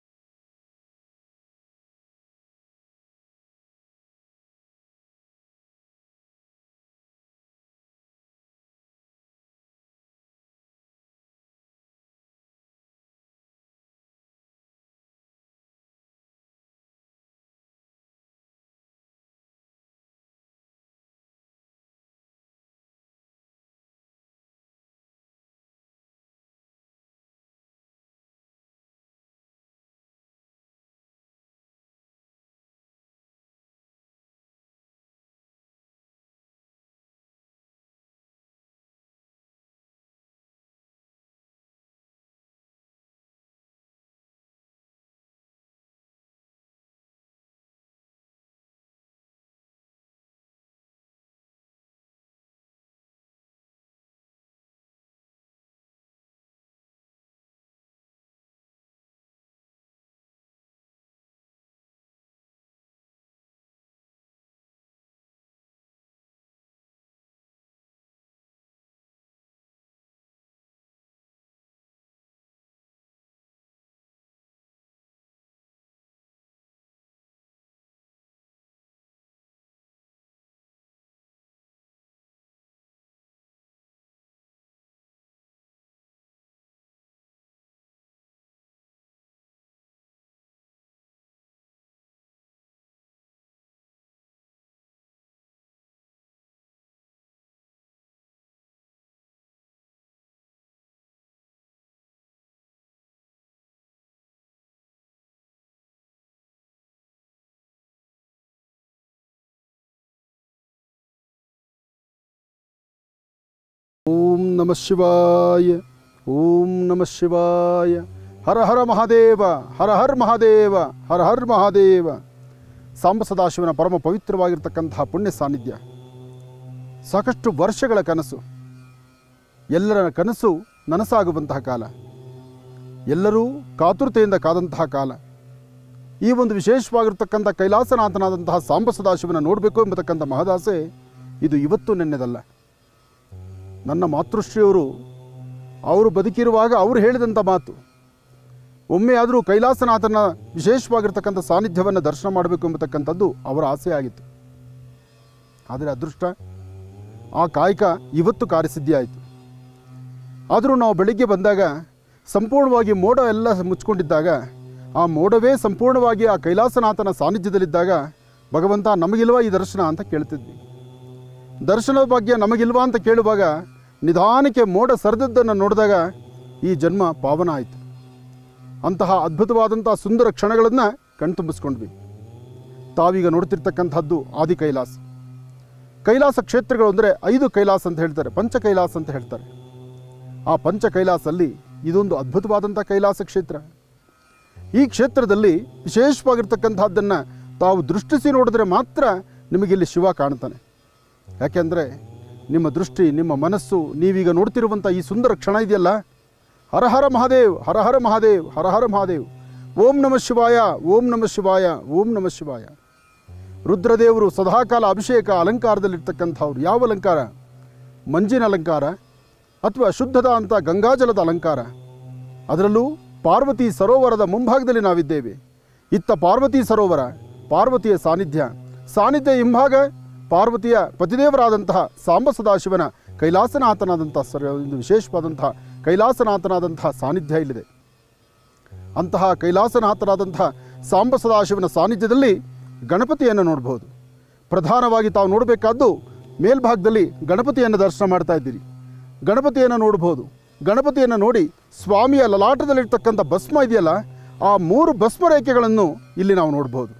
ಓಂ ನಮ ಶಿವಾಯ ಓಂ ನಮ ಶಿವಾಯ ಹರ ಹರ ಮಹಾದೇವ ಹರ ಹರ್ ಮಹಾದೇವ ಹರ ಹರ್ ಮಹಾದೇವ ಸಾಂಬ ಸದಾಶಿವನ ಪರಮ ಪವಿತ್ರವಾಗಿರ್ತಕ್ಕಂತಹ ಪುಣ್ಯ ಸಾನ್ನಿಧ್ಯ ಸಾಕಷ್ಟು ವರ್ಷಗಳ ಕನಸು ಎಲ್ಲರ ಕನಸು ನನಸಾಗುವಂತಹ ಕಾಲ ಎಲ್ಲರೂ ಕಾತುರತೆಯಿಂದ ಕಾದಂತಹ ಕಾಲ ಈ ಒಂದು ವಿಶೇಷವಾಗಿರ್ತಕ್ಕಂಥ ಕೈಲಾಸನಾಥನಾದಂತಹ ಸಾಂಬ ಸದಾಶಿವನ ನೋಡಬೇಕು ಎಂಬತಕ್ಕಂಥ ಮಹದಾಸೆ ಇದು ಇವತ್ತು ನೆನ್ನೆದಲ್ಲ ನನ್ನ ಮಾತೃಶ್ರೀಯವರು ಅವರು ಬದುಕಿರುವಾಗ ಅವರು ಹೇಳಿದಂಥ ಮಾತು ಒಮ್ಮೆ ಆದರೂ ಕೈಲಾಸನಾಥನ ವಿಶೇಷವಾಗಿರ್ತಕ್ಕಂಥ ಸಾನ್ನಿಧ್ಯವನ್ನು ದರ್ಶನ ಮಾಡಬೇಕು ಎಂಬತಕ್ಕಂಥದ್ದು ಅವರ ಆಸೆ ಆಗಿತ್ತು ಆದರೆ ಅದೃಷ್ಟ ಆ ಕಾಯಕ ಇವತ್ತು ಕಾರ್ಯಸಿದ್ಧಿ ಆಯಿತು ಆದರೂ ನಾವು ಬೆಳಿಗ್ಗೆ ಬಂದಾಗ ಸಂಪೂರ್ಣವಾಗಿ ಮೋಡ ಎಲ್ಲ ಮುಚ್ಕೊಂಡಿದ್ದಾಗ ಆ ಮೋಡವೇ ಸಂಪೂರ್ಣವಾಗಿ ಆ ಕೈಲಾಸನಾಥನ ಸಾನ್ನಿಧ್ಯದಲ್ಲಿದ್ದಾಗ ಭಗವಂತ ನಮಗಿಲ್ವಾ ಈ ದರ್ಶನ ಅಂತ ಕೇಳ್ತಿದ್ವಿ ದರ್ಶನದ ಭಾಗ್ಯ ನಮಗಿಲ್ವಾ ಅಂತ ಕೇಳುವಾಗ ನಿಧಾನಕ್ಕೆ ಮೋಡ ಸರಿದದ್ದನ್ನು ನೋಡಿದಾಗ ಈ ಜನ್ಮ ಪಾವನ ಆಯಿತು ಅಂತಹ ಅದ್ಭುತವಾದಂಥ ಸುಂದರ ಕ್ಷಣಗಳನ್ನು ಕಣ್ತುಂಬಿಸ್ಕೊಂಡ್ವಿ ತಾವೀಗ ನೋಡ್ತಿರ್ತಕ್ಕಂಥದ್ದು ಆದಿ ಕೈಲಾಸ ಕೈಲಾಸ ಕ್ಷೇತ್ರಗಳು ಅಂದರೆ ಐದು ಕೈಲಾಸ ಅಂತ ಹೇಳ್ತಾರೆ ಪಂಚ ಕೈಲಾಸ ಅಂತ ಹೇಳ್ತಾರೆ ಆ ಪಂಚ ಕೈಲಾಸಲ್ಲಿ ಇದೊಂದು ಅದ್ಭುತವಾದಂಥ ಕೈಲಾಸ ಕ್ಷೇತ್ರ ಈ ಕ್ಷೇತ್ರದಲ್ಲಿ ವಿಶೇಷವಾಗಿರ್ತಕ್ಕಂಥದ್ದನ್ನು ತಾವು ದೃಷ್ಟಿಸಿ ನೋಡಿದ್ರೆ ಮಾತ್ರ ನಿಮಗಿಲ್ಲಿ ಶಿವ ಕಾಣ್ತಾನೆ ಯಾಕೆಂದರೆ ನಿಮ್ಮ ದೃಷ್ಟಿ ನಿಮ್ಮ ಮನಸ್ಸು ನೀವೀಗ ನೋಡ್ತಿರುವಂಥ ಈ ಸುಂದರ ಕ್ಷಣ ಇದೆಯಲ್ಲ ಹರ ಹರ ಮಹಾದೇವ್ ಹರ ಹರ ಮಹಾದೇವ್ ಹರ ಹರ ಮಹಾದೇವ್ ಓಂ ನಮ ಶಿವಾಯ ಓಂ ನಮ ಶಿವಾಯ ಓಂ ನಮ ಶಿವಾಯ ರುದ್ರದೇವರು ಸದಾಕಾಲ ಅಭಿಷೇಕ ಅಲಂಕಾರದಲ್ಲಿರ್ತಕ್ಕಂಥವ್ರು ಯಾವ ಅಲಂಕಾರ ಮಂಜಿನ ಅಲಂಕಾರ ಅಥವಾ ಶುದ್ಧದ ಅಂತ ಗಂಗಾಜಲದ ಅಲಂಕಾರ ಅದರಲ್ಲೂ ಪಾರ್ವತಿ ಸರೋವರದ ಮುಂಭಾಗದಲ್ಲಿ ನಾವಿದ್ದೇವೆ ಇತ್ತ ಪಾರ್ವತಿ ಸರೋವರ ಪಾರ್ವತಿಯ ಸಾನ್ನಿಧ್ಯ ಸಾನ್ನಿಧ್ಯ ಹಿಂಭಾಗ ಪಾರ್ವತಿಯ ಪತಿದೇವರಾದಂತಹ ಸಾಂಬ ಸದಾಶಿವನ ಕೈಲಾಸನಾಥನಾದಂತಹ ಸರ ಒಂದು ವಿಶೇಷವಾದಂತಹ ಕೈಲಾಸನಾಥನಾದಂತಹ ಸಾನ್ನಿಧ್ಯ ಇಲ್ಲಿದೆ ಅಂತಹ ಕೈಲಾಸನಾಥನಾದಂತಹ ಸಾಂಬ ಸದಾಶಿವನ ಸಾನ್ನಿಧ್ಯದಲ್ಲಿ ಗಣಪತಿಯನ್ನು ನೋಡಬಹುದು ಪ್ರಧಾನವಾಗಿ ತಾವು ನೋಡಬೇಕಾದ್ದು ಮೇಲ್ಭಾಗದಲ್ಲಿ ಗಣಪತಿಯನ್ನು ದರ್ಶನ ಮಾಡ್ತಾ ಇದ್ದೀರಿ ಗಣಪತಿಯನ್ನು ನೋಡಬಹುದು ಗಣಪತಿಯನ್ನು ನೋಡಿ ಸ್ವಾಮಿಯ ಲಲಾಟದಲ್ಲಿರ್ತಕ್ಕಂಥ ಭಸ್ಮ ಇದೆಯಲ್ಲ ಆ ಮೂರು ಭಸ್ಮ ರೇಖೆಗಳನ್ನು ಇಲ್ಲಿ ನಾವು ನೋಡಬಹುದು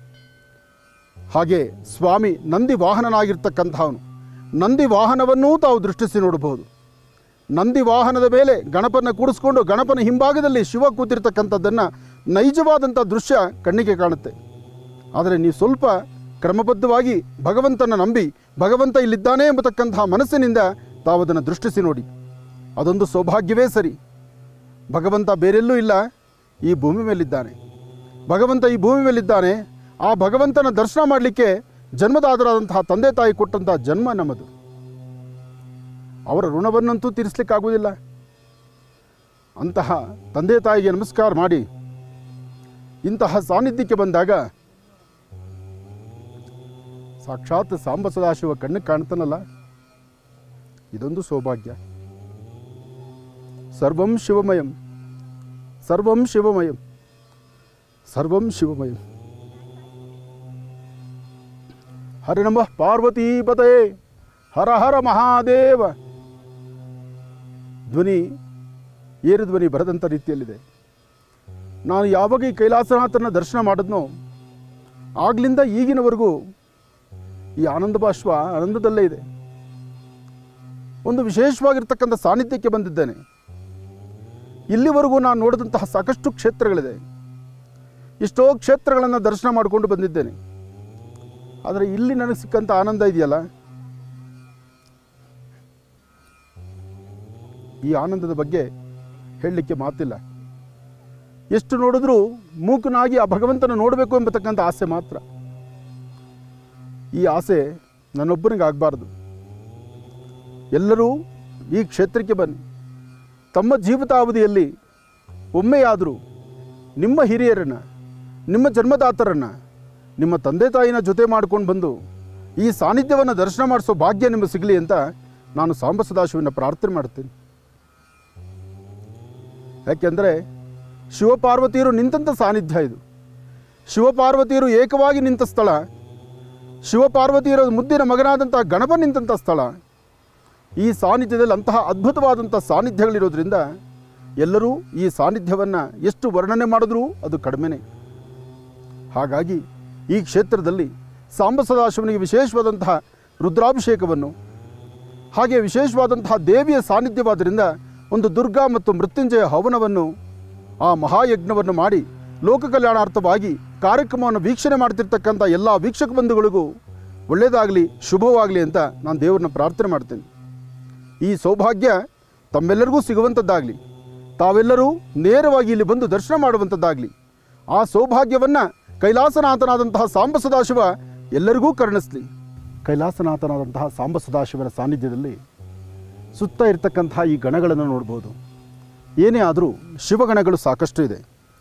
ಹಾಗೆ ಸ್ವಾಮಿ ನಂದಿ ವಾಹನನಾಗಿರ್ತಕ್ಕಂಥವನು ನಂದಿ ವಾಹನವನ್ನೂ ತಾವು ದೃಷ್ಟಿಸಿ ನೋಡಬಹುದು ನಂದಿ ವಾಹನದ ಮೇಲೆ ಗಣಪನ ಕೂಡಿಸ್ಕೊಂಡು ಗಣಪನ ಹಿಂಭಾಗದಲ್ಲಿ ಶಿವ ಕೂತಿರ್ತಕ್ಕಂಥದ್ದನ್ನು ನೈಜವಾದಂಥ ದೃಶ್ಯ ಕಣ್ಣಿಗೆ ಕಾಣುತ್ತೆ ಆದರೆ ನೀವು ಸ್ವಲ್ಪ ಕ್ರಮಬದ್ಧವಾಗಿ ಭಗವಂತನ ನಂಬಿ ಭಗವಂತ ಇಲ್ಲಿದ್ದಾನೆ ಎಂಬತಕ್ಕಂತಹ ಮನಸ್ಸಿನಿಂದ ತಾವು ಅದನ್ನು ದೃಷ್ಟಿಸಿ ನೋಡಿ ಅದೊಂದು ಸೌಭಾಗ್ಯವೇ ಸರಿ ಭಗವಂತ ಬೇರೆಲ್ಲೂ ಇಲ್ಲ ಈ ಭೂಮಿ ಮೇಲಿದ್ದಾನೆ ಭಗವಂತ ಈ ಭೂಮಿ ಮೇಲಿದ್ದಾನೆ ಆ ಭಗವಂತನ ದರ್ಶನ ಮಾಡಲಿಕ್ಕೆ ಜನ್ಮದಾದರಾದಂತಹ ತಂದೆ ತಾಯಿ ಕೊಟ್ಟಂತಹ ಜನ್ಮ ನಮ್ಮದು ಅವರ ಋಣವನ್ನಂತೂ ತೀರಿಸಲಿಕ್ಕಾಗುವುದಿಲ್ಲ ಅಂತಹ ತಂದೆ ತಾಯಿಗೆ ನಮಸ್ಕಾರ ಮಾಡಿ ಇಂತಹ ಸಾನ್ನಿಧ್ಯಕ್ಕೆ ಬಂದಾಗ ಸಾಕ್ಷಾತ್ ಸಾಂಬ ಸದಾಶಿವ ಕಣ್ಣಿಗೆ ಕಾಣ್ತಾನಲ್ಲ ಇದೊಂದು ಸೌಭಾಗ್ಯ ಸರ್ವಂ ಶಿವಮಯಂ ಸರ್ವಂ ಶಿವಮಯಂ ಸರ್ವಂ ಶಿವಮಯಂ ಹರಿ ನಮಃ ಪಾರ್ವತೀಪತೇ ಹರ ಹರ ಮಹಾದೇವ ಧ್ವನಿ ಏರು ಧ್ವನಿ ಬರದಂಥ ರೀತಿಯಲ್ಲಿದೆ ನಾನು ಯಾವಾಗ ಈ ಕೈಲಾಸನಾಥನ ದರ್ಶನ ಮಾಡಿದ್ನೋ ಆಗ್ಲಿಂದ ಈಗಿನವರೆಗೂ ಈ ಆನಂದ ಬಾಷ್ಪ ಆನಂದದಲ್ಲೇ ಇದೆ ಒಂದು ವಿಶೇಷವಾಗಿರ್ತಕ್ಕಂಥ ಸಾನ್ನಿಧ್ಯಕ್ಕೆ ಬಂದಿದ್ದೇನೆ ಇಲ್ಲಿವರೆಗೂ ನಾನು ನೋಡಿದಂತಹ ಸಾಕಷ್ಟು ಕ್ಷೇತ್ರಗಳಿದೆ ಎಷ್ಟೋ ಕ್ಷೇತ್ರಗಳನ್ನು ದರ್ಶನ ಮಾಡಿಕೊಂಡು ಬಂದಿದ್ದೇನೆ ಆದರೆ ಇಲ್ಲಿ ನನಗೆ ಸಿಕ್ಕಂಥ ಆನಂದ ಇದೆಯಲ್ಲ ಈ ಆನಂದದ ಬಗ್ಗೆ ಹೇಳಲಿಕ್ಕೆ ಮಾತಿಲ್ಲ ಎಷ್ಟು ನೋಡಿದ್ರೂ ಮೂಕನಾಗಿ ಆ ಭಗವಂತನ ನೋಡಬೇಕು ಎಂಬತಕ್ಕಂಥ ಆಸೆ ಮಾತ್ರ ಈ ಆಸೆ ನನ್ನೊಬ್ಬನಿಗೆ ಆಗಬಾರ್ದು ಎಲ್ಲರೂ ಈ ಕ್ಷೇತ್ರಕ್ಕೆ ಬನ್ನಿ ತಮ್ಮ ಜೀವಿತಾವಧಿಯಲ್ಲಿ ಒಮ್ಮೆಯಾದರೂ ನಿಮ್ಮ ಹಿರಿಯರನ್ನು ನಿಮ್ಮ ಜನ್ಮದಾತರನ್ನು ನಿಮ್ಮ ತಂದೆ ತಾಯಿನ ಜೊತೆ ಮಾಡ್ಕೊಂಡು ಬಂದು ಈ ಸಾನ್ನಿಧ್ಯವನ್ನು ದರ್ಶನ ಮಾಡಿಸೋ ಭಾಗ್ಯ ನಿಮಗೆ ಸಿಗಲಿ ಅಂತ ನಾನು ಸಾಂಬ ಸದಾಶಿವನ ಪ್ರಾರ್ಥನೆ ಮಾಡ್ತೀನಿ ಯಾಕೆಂದರೆ ಶಿವಪಾರ್ವತಿಯರು ನಿಂತಂಥ ಸಾನ್ನಿಧ್ಯ ಇದು ಶಿವಪಾರ್ವತಿಯರು ಏಕವಾಗಿ ನಿಂತ ಸ್ಥಳ ಶಿವಪಾರ್ವತಿಯರ ಮುದ್ದಿನ ಮಗನಾದಂಥ ಗಣಪ ನಿಂತಹ ಸ್ಥಳ ಈ ಸಾನ್ನಿಧ್ಯದಲ್ಲಿ ಅಂತಹ ಅದ್ಭುತವಾದಂಥ ಸಾನ್ನಿಧ್ಯಗಳಿರೋದ್ರಿಂದ ಎಲ್ಲರೂ ಈ ಸಾನ್ನಿಧ್ಯವನ್ನು ಎಷ್ಟು ವರ್ಣನೆ ಮಾಡಿದ್ರೂ ಅದು ಕಡಿಮೆನೇ ಹಾಗಾಗಿ ಈ ಕ್ಷೇತ್ರದಲ್ಲಿ ಸಾಂಬ ಸದಾಶಿವನಿಗೆ ವಿಶೇಷವಾದಂತಹ ರುದ್ರಾಭಿಷೇಕವನ್ನು ಹಾಗೆ ವಿಶೇಷವಾದಂತಹ ದೇವಿಯ ಸಾನ್ನಿಧ್ಯವಾದ್ದರಿಂದ ಒಂದು ದುರ್ಗಾ ಮತ್ತು ಮೃತ್ಯುಂಜಯ ಹವನವನ್ನು ಆ ಮಹಾಯಜ್ಞವನ್ನು ಮಾಡಿ ಲೋಕ ಕಲ್ಯಾಣಾರ್ಥವಾಗಿ ಕಾರ್ಯಕ್ರಮವನ್ನು ವೀಕ್ಷಣೆ ಮಾಡ್ತಿರ್ತಕ್ಕಂಥ ಎಲ್ಲ ವೀಕ್ಷಕ ಬಂಧುಗಳಿಗೂ ಒಳ್ಳೆಯದಾಗಲಿ ಶುಭವಾಗಲಿ ಅಂತ ನಾನು ದೇವರನ್ನ ಪ್ರಾರ್ಥನೆ ಮಾಡ್ತೇನೆ ಈ ಸೌಭಾಗ್ಯ ತಮ್ಮೆಲ್ಲರಿಗೂ ಸಿಗುವಂಥದ್ದಾಗಲಿ ತಾವೆಲ್ಲರೂ ನೇರವಾಗಿ ಇಲ್ಲಿ ಬಂದು ದರ್ಶನ ಮಾಡುವಂಥದ್ದಾಗಲಿ ಆ ಸೌಭಾಗ್ಯವನ್ನು ಕೈಲಾಸನಾಥನಾದಂತಹ ಸಾಂಬ ಸದಾಶಿವ ಎಲ್ಲರಿಗೂ ಕರುಣಿಸಲಿ ಕೈಲಾಸನಾಥನಾದಂತಹ ಸಾಂಬ ಸದಾಶಿವನ ಸಾನ್ನಿಧ್ಯದಲ್ಲಿ ಸುತ್ತ ಇರತಕ್ಕಂತಹ ಈ ಗಣಗಳನ್ನು ನೋಡ್ಬೋದು ಏನೇ ಆದರೂ ಶಿವಗಣಗಳು ಸಾಕಷ್ಟು ಇದೆ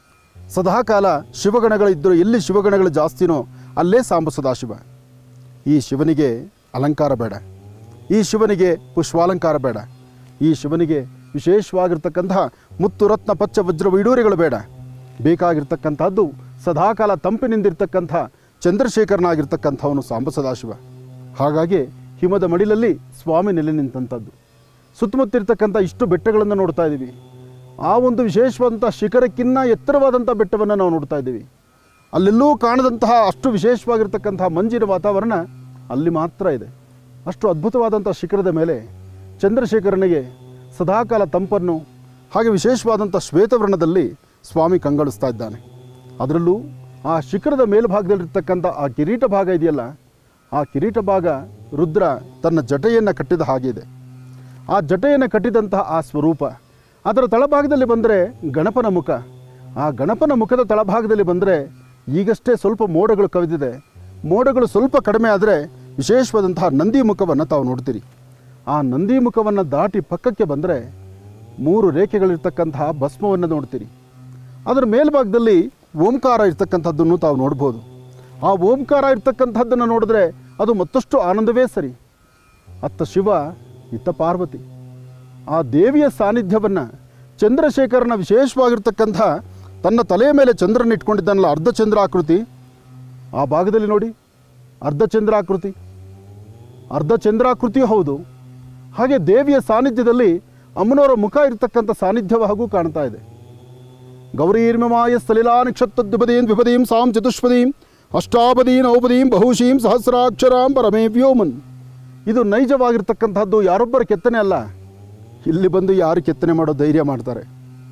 ಸದಾಕಾಲ ಶಿವಗಣಗಳು ಇದ್ದರೂ ಎಲ್ಲಿ ಶಿವಗಣಗಳು ಜಾಸ್ತಿನೋ ಅಲ್ಲೇ ಸಾಂಬ ಸದಾಶಿವ ಈ ಶಿವನಿಗೆ ಅಲಂಕಾರ ಬೇಡ ಈ ಶಿವನಿಗೆ ಪುಷ್ಪಾಲಂಕಾರ ಬೇಡ ಈ ಶಿವನಿಗೆ ವಿಶೇಷವಾಗಿರ್ತಕ್ಕಂತಹ ಮುತ್ತು ರತ್ನ ಪಚ್ಚ ವಜ್ರ ವೈಡೂರ್ಯಗಳು ಬೇಡ ಬೇಕಾಗಿರ್ತಕ್ಕಂಥದ್ದು ಸದಾಕಾಲ ತಂಪಿನಿಂದಿರ್ತಕ್ಕಂಥ ಚಂದ್ರಶೇಖರನಾಗಿರ್ತಕ್ಕಂಥವನು ಸಾಂಬ ಸದಾಶಿವ ಹಾಗಾಗಿ ಹಿಮದ ಮಡಿಲಲ್ಲಿ ಸ್ವಾಮಿ ನೆಲೆ ನಿಂತಂಥದ್ದು ಸುತ್ತಮುತ್ತಿರ್ತಕ್ಕಂಥ ಇಷ್ಟು ಬೆಟ್ಟಗಳನ್ನು ನೋಡ್ತಾ ಇದ್ದೀವಿ ಆ ಒಂದು ವಿಶೇಷವಾದಂಥ ಶಿಖರಕ್ಕಿನ್ನ ಎತ್ತರವಾದಂಥ ಬೆಟ್ಟವನ್ನು ನಾವು ನೋಡ್ತಾ ಇದ್ದೀವಿ ಅಲ್ಲೆಲ್ಲೂ ಕಾಣದಂತಹ ಅಷ್ಟು ವಿಶೇಷವಾಗಿರ್ತಕ್ಕಂತಹ ಮಂಜಿನ ವಾತಾವರಣ ಅಲ್ಲಿ ಮಾತ್ರ ಇದೆ ಅಷ್ಟು ಅದ್ಭುತವಾದಂಥ ಶಿಖರದ ಮೇಲೆ ಚಂದ್ರಶೇಖರನಿಗೆ ಸದಾಕಾಲ ತಂಪನ್ನು ಹಾಗೆ ವಿಶೇಷವಾದಂಥ ಶ್ವೇತವರ್ಣದಲ್ಲಿ ಸ್ವಾಮಿ ಕಂಗೊಳಿಸ್ತಾ ಇದ್ದಾನೆ ಅದರಲ್ಲೂ ಆ ಶಿಖರದ ಮೇಲ್ಭಾಗದಲ್ಲಿರ್ತಕ್ಕಂಥ ಆ ಕಿರೀಟ ಭಾಗ ಇದೆಯಲ್ಲ ಆ ಕಿರೀಟ ಭಾಗ ರುದ್ರ ತನ್ನ ಜಟೆಯನ್ನು ಕಟ್ಟಿದ ಹಾಗಿದೆ ಆ ಜಟೆಯನ್ನು ಕಟ್ಟಿದಂತಹ ಆ ಸ್ವರೂಪ ಅದರ ತಳಭಾಗದಲ್ಲಿ ಬಂದರೆ ಗಣಪನ ಮುಖ ಆ ಗಣಪನ ಮುಖದ ತಳಭಾಗದಲ್ಲಿ ಬಂದರೆ ಈಗಷ್ಟೇ ಸ್ವಲ್ಪ ಮೋಡಗಳು ಕವಿದಿದೆ ಮೋಡಗಳು ಸ್ವಲ್ಪ ಕಡಿಮೆ ಆದರೆ ವಿಶೇಷವಾದಂತಹ ನಂದಿ ಮುಖವನ್ನು ತಾವು ನೋಡ್ತೀರಿ ಆ ನಂದಿ ಮುಖವನ್ನು ದಾಟಿ ಪಕ್ಕಕ್ಕೆ ಬಂದರೆ ಮೂರು ರೇಖೆಗಳಿರ್ತಕ್ಕಂತಹ ಭಸ್ಮವನ್ನು ನೋಡ್ತೀರಿ ಅದರ ಮೇಲ್ಭಾಗದಲ್ಲಿ ಓಂಕಾರ ಇರ್ತಕ್ಕಂಥದ್ದನ್ನು ತಾವು ನೋಡ್ಬೋದು ಆ ಓಂಕಾರ ಇರ್ತಕ್ಕಂಥದ್ದನ್ನು ನೋಡಿದ್ರೆ ಅದು ಮತ್ತಷ್ಟು ಆನಂದವೇ ಸರಿ ಅತ್ತ ಶಿವ ಇತ್ತ ಪಾರ್ವತಿ ಆ ದೇವಿಯ ಸಾನ್ನಿಧ್ಯವನ್ನು ಚಂದ್ರಶೇಖರನ ವಿಶೇಷವಾಗಿರ್ತಕ್ಕಂಥ ತನ್ನ ತಲೆಯ ಮೇಲೆ ಚಂದ್ರನ ಇಟ್ಕೊಂಡಿದ್ದಾನಲ್ಲ ಅರ್ಧ ಚಂದ್ರಾಕೃತಿ ಆ ಭಾಗದಲ್ಲಿ ನೋಡಿ ಅರ್ಧ ಚಂದ್ರಾಕೃತಿ ಅರ್ಧ ಚಂದ್ರಾಕೃತಿಯೂ ಹೌದು ಹಾಗೆ ದೇವಿಯ ಸಾನ್ನಿಧ್ಯದಲ್ಲಿ ಅಮ್ಮನವರ ಮುಖ ಇರತಕ್ಕಂಥ ಸಾನ್ನಿಧ್ಯವ ಹಾಗೂ ಕಾಣ್ತಾ ಇದೆ ಗೌರೀರ್ಮಮಾಯ ಸಲಿಲಾ ನಕ್ಷತ್ರದ್ವಿಪದೀಂ ದ್ವಿಪದೀಂ ಸಾಂ ಚತುಷ್ಪದೀಂ ಅಷ್ಟಾಪದೀಂ ನೌಪದೀಂ ಬಹುಶೀಂ ಸಹಸ್ರಾಕ್ಷರಾಂ ಪರಮೇ ವ್ಯೋಮನ್ ಇದು ನೈಜವಾಗಿರ್ತಕ್ಕಂಥದ್ದು ಯಾರೊಬ್ಬರ ಕೆತ್ತನೆ ಅಲ್ಲ ಇಲ್ಲಿ ಬಂದು ಯಾರು ಕೆತ್ತನೆ ಮಾಡೋ ಧೈರ್ಯ ಮಾಡ್ತಾರೆ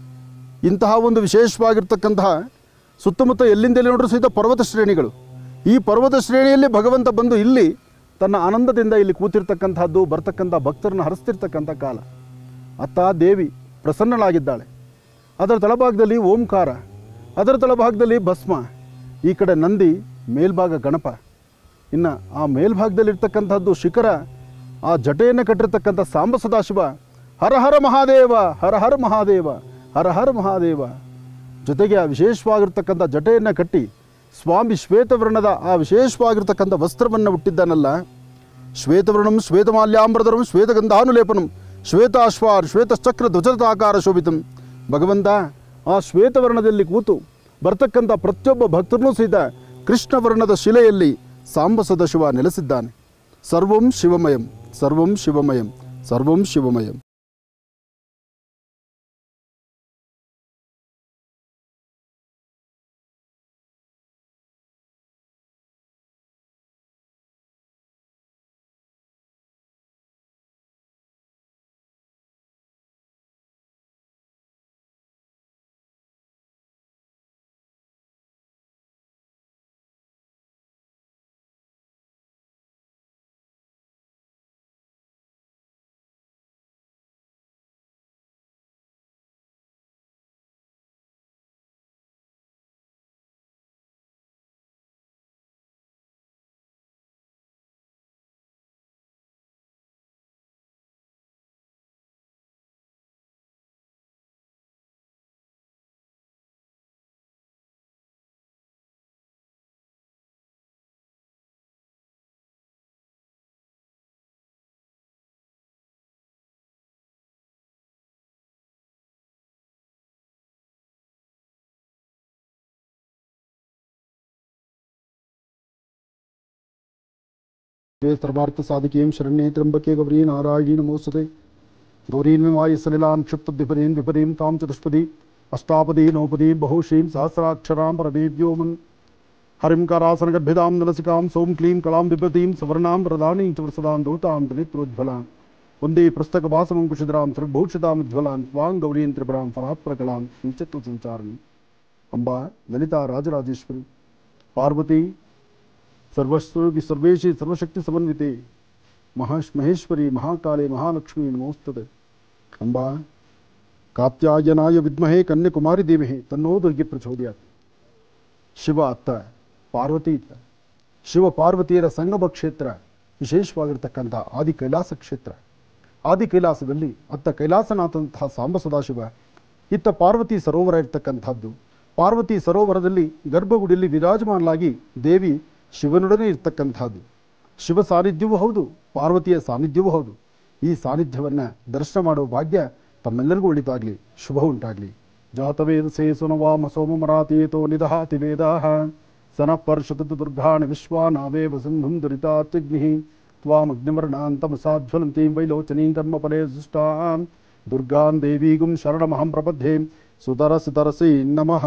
ಇಂತಹ ಒಂದು ವಿಶೇಷವಾಗಿರ್ತಕ್ಕಂತಹ ಸುತ್ತಮುತ್ತ ಎಲ್ಲಿಂದೆಲ್ಲಿ ನೋಡ್ರೂ ಸಹಿತ ಪರ್ವತ ಶ್ರೇಣಿಗಳು ಈ ಪರ್ವತ ಶ್ರೇಣಿಯಲ್ಲಿ ಭಗವಂತ ಬಂದು ಇಲ್ಲಿ ತನ್ನ ಆನಂದದಿಂದ ಇಲ್ಲಿ ಕೂತಿರ್ತಕ್ಕಂಥದ್ದು ಬರ್ತಕ್ಕಂಥ ಭಕ್ತರನ್ನು ಹರಿಸ್ತಿರ್ತಕ್ಕಂಥ ಕಾಲ ಅತ್ತ ದೇವಿ ಪ್ರಸನ್ನಳಾಗಿದ್ದಾಳೆ ಅದರ ತಳಭಾಗದಲ್ಲಿ ಓಂಕಾರ ಅದರ ತಳಭಾಗದಲ್ಲಿ ಭಸ್ಮ ಈ ಕಡೆ ನಂದಿ ಮೇಲ್ಭಾಗ ಗಣಪ ಇನ್ನು ಆ ಮೇಲ್ಭಾಗದಲ್ಲಿರ್ತಕ್ಕಂಥದ್ದು ಶಿಖರ ಆ ಜಟೆಯನ್ನು ಕಟ್ಟಿರ್ತಕ್ಕಂಥ ಸಾಂಬ ಸದಾಶಿವ ಹರ ಹರ ಮಹಾದೇವ ಹರ ಹರ ಮಹಾದೇವ ಹರ ಹರ ಮಹಾದೇವ ಜೊತೆಗೆ ಆ ವಿಶೇಷವಾಗಿರ್ತಕ್ಕಂಥ ಜಟೆಯನ್ನು ಕಟ್ಟಿ ಸ್ವಾಮಿ ಶ್ವೇತವರ್ಣದ ಆ ವಿಶೇಷವಾಗಿರ್ತಕ್ಕಂಥ ವಸ್ತ್ರವನ್ನು ಹುಟ್ಟಿದ್ದಾನಲ್ಲ ಶ್ವೇತವರ್ಣಂ ಶ್ವೇತಮಾಲ್ಯಾಂಬರಧರಂ ಶ್ವೇತಗಂಧಾನುಲೇಪನಂ ಶ್ವೇತಾಶ್ವಾರ್ ಶ್ವೇತಶ್ಚಕ್ರ ಧ್ವಜತಾಕಾರ ಶೋಭಿತಂ ಭಗವಂತ ಆ ಶ್ವೇತವರ್ಣದಲ್ಲಿ ಕೂತು ಬರ್ತಕ್ಕಂಥ ಪ್ರತಿಯೊಬ್ಬ ಭಕ್ತರನ್ನೂ ಸಹಿತ ಕೃಷ್ಣವರ್ಣದ ಶಿಲೆಯಲ್ಲಿ ಸಾಂಬ ಸದಾಶಿವ ನೆಲೆಸಿದ್ದಾನೆ ಸರ್ವಂ ಶಿವಮಯಂ ಸರ್ವಂ ಶಿವಮಯಂ ಸರ್ವಂ ಶಿವಮಯಂ वे सर्वार्थ साधिकीं शरण्ये त्र्यंबके गौरी नारायणी नमोस्तुते गौरीन् वाय सलिलां क्षिप्तद्विपरीं विपरीं तां चतुष्पदी अष्टापदी नौपदी बहुशीं सहस्राक्षरां परदेव्योमन् हरिं करासनगर्भिदां नलसिकां सौं क्लीं कलां बिभ्रतीं सवर्णां वरदानीं च वरसदां दूतां दलित्रोज्ज्वलां वन्दे पुस्तकवासमङ्कुशिधरां सर्वभूषितामुज्ज्वलां त्वां गौरीं त्रिपुरां परात्परकलां किञ्चित्तसञ्चारिणीम् अम्बा ललिता राजराजेश्वरी पार्वती सर्वस्व सर्वेशी सर्वशक्ति समन्विते ಮಹಾಶ್ ಮಹೇಶ್ವರಿ ಮಹಾಕಾಳೆ ಮಹಾಲಕ್ಷ್ಮಿ ನಮೋಸ್ತದೆ ಅಂಬಾ ಕಾತ್ಯಾಯನಾಯ ವಿದ್ಮಹೇ ಕನ್ಯಾಕುಮಾರಿ ದೇವಿಹೇ ತನ್ನೋ ದುರ್ಗೆ ಪ್ರಚೋದಯಾತ್ ಶಿವ ಅತ್ತ ಪಾರ್ವತಿ ಇತ್ತ ಶಿವ ಪಾರ್ವತಿಯರ ಸಂಗಮ ಕ್ಷೇತ್ರ ವಿಶೇಷವಾಗಿರ್ತಕ್ಕಂಥ ಆದಿ ಕೈಲಾಸ ಕ್ಷೇತ್ರ ಆದಿ ಕೈಲಾಸದಲ್ಲಿ ಅತ್ತ ಕೈಲಾಸನಾಥಂತಹ ಸಾಂಬ ಸದಾಶಿವ ಇತ್ತ ಪಾರ್ವತಿ ಸರೋವರ ಇರ್ತಕ್ಕಂಥದ್ದು ಪಾರ್ವತಿ ಸರೋವರದಲ್ಲಿ ಗರ್ಭಗುಡಿಯಲ್ಲಿ ವಿರಾಜಮಾನಲಾಗಿ ದೇವಿ ಶಿವನೊಡನೆ ಇರ್ತಕ್ಕಂಥದ್ದು ಶಿವ ಸಾನ್ನಿಧ್ಯವೂ ಹೌದು ಪಾರ್ವತಿಯ ಸಾನ್ನಿಧ್ಯವೂ ಹೌದು ಈ ಸಾನ್ನಿಧ್ಯವನ್ನು ದರ್ಶನ ಮಾಡುವ ಭಾಗ್ಯ ತಮ್ಮೆಲ್ಲರಿಗೂ ಒಳಿತಾಗಲಿ ಶುಭ ಉಂಟಾಗಲಿ ಜಾತವೇದಸೇ ಸುನವಾಮ ಸೋಮಮರಾತೀತೋ ನಿದಹಾತಿ ವೇದಾಹ ಸನ ಪರ್ಷತತು ದುರ್ಗಾಣಿ ವಿಶ್ವಾನಾವೇವ ಸಿಂಧುಂ ದುರಿತಾತ್ಯಗ್ನಿಃ त्वामग्निवर्णान्तमसाज्वलन्तीं वैलोचनीं कर्मफले सुष्टां दुर्गां देवीगुं शरणमहं प्रपद्ये सुतरसि तरसि नमः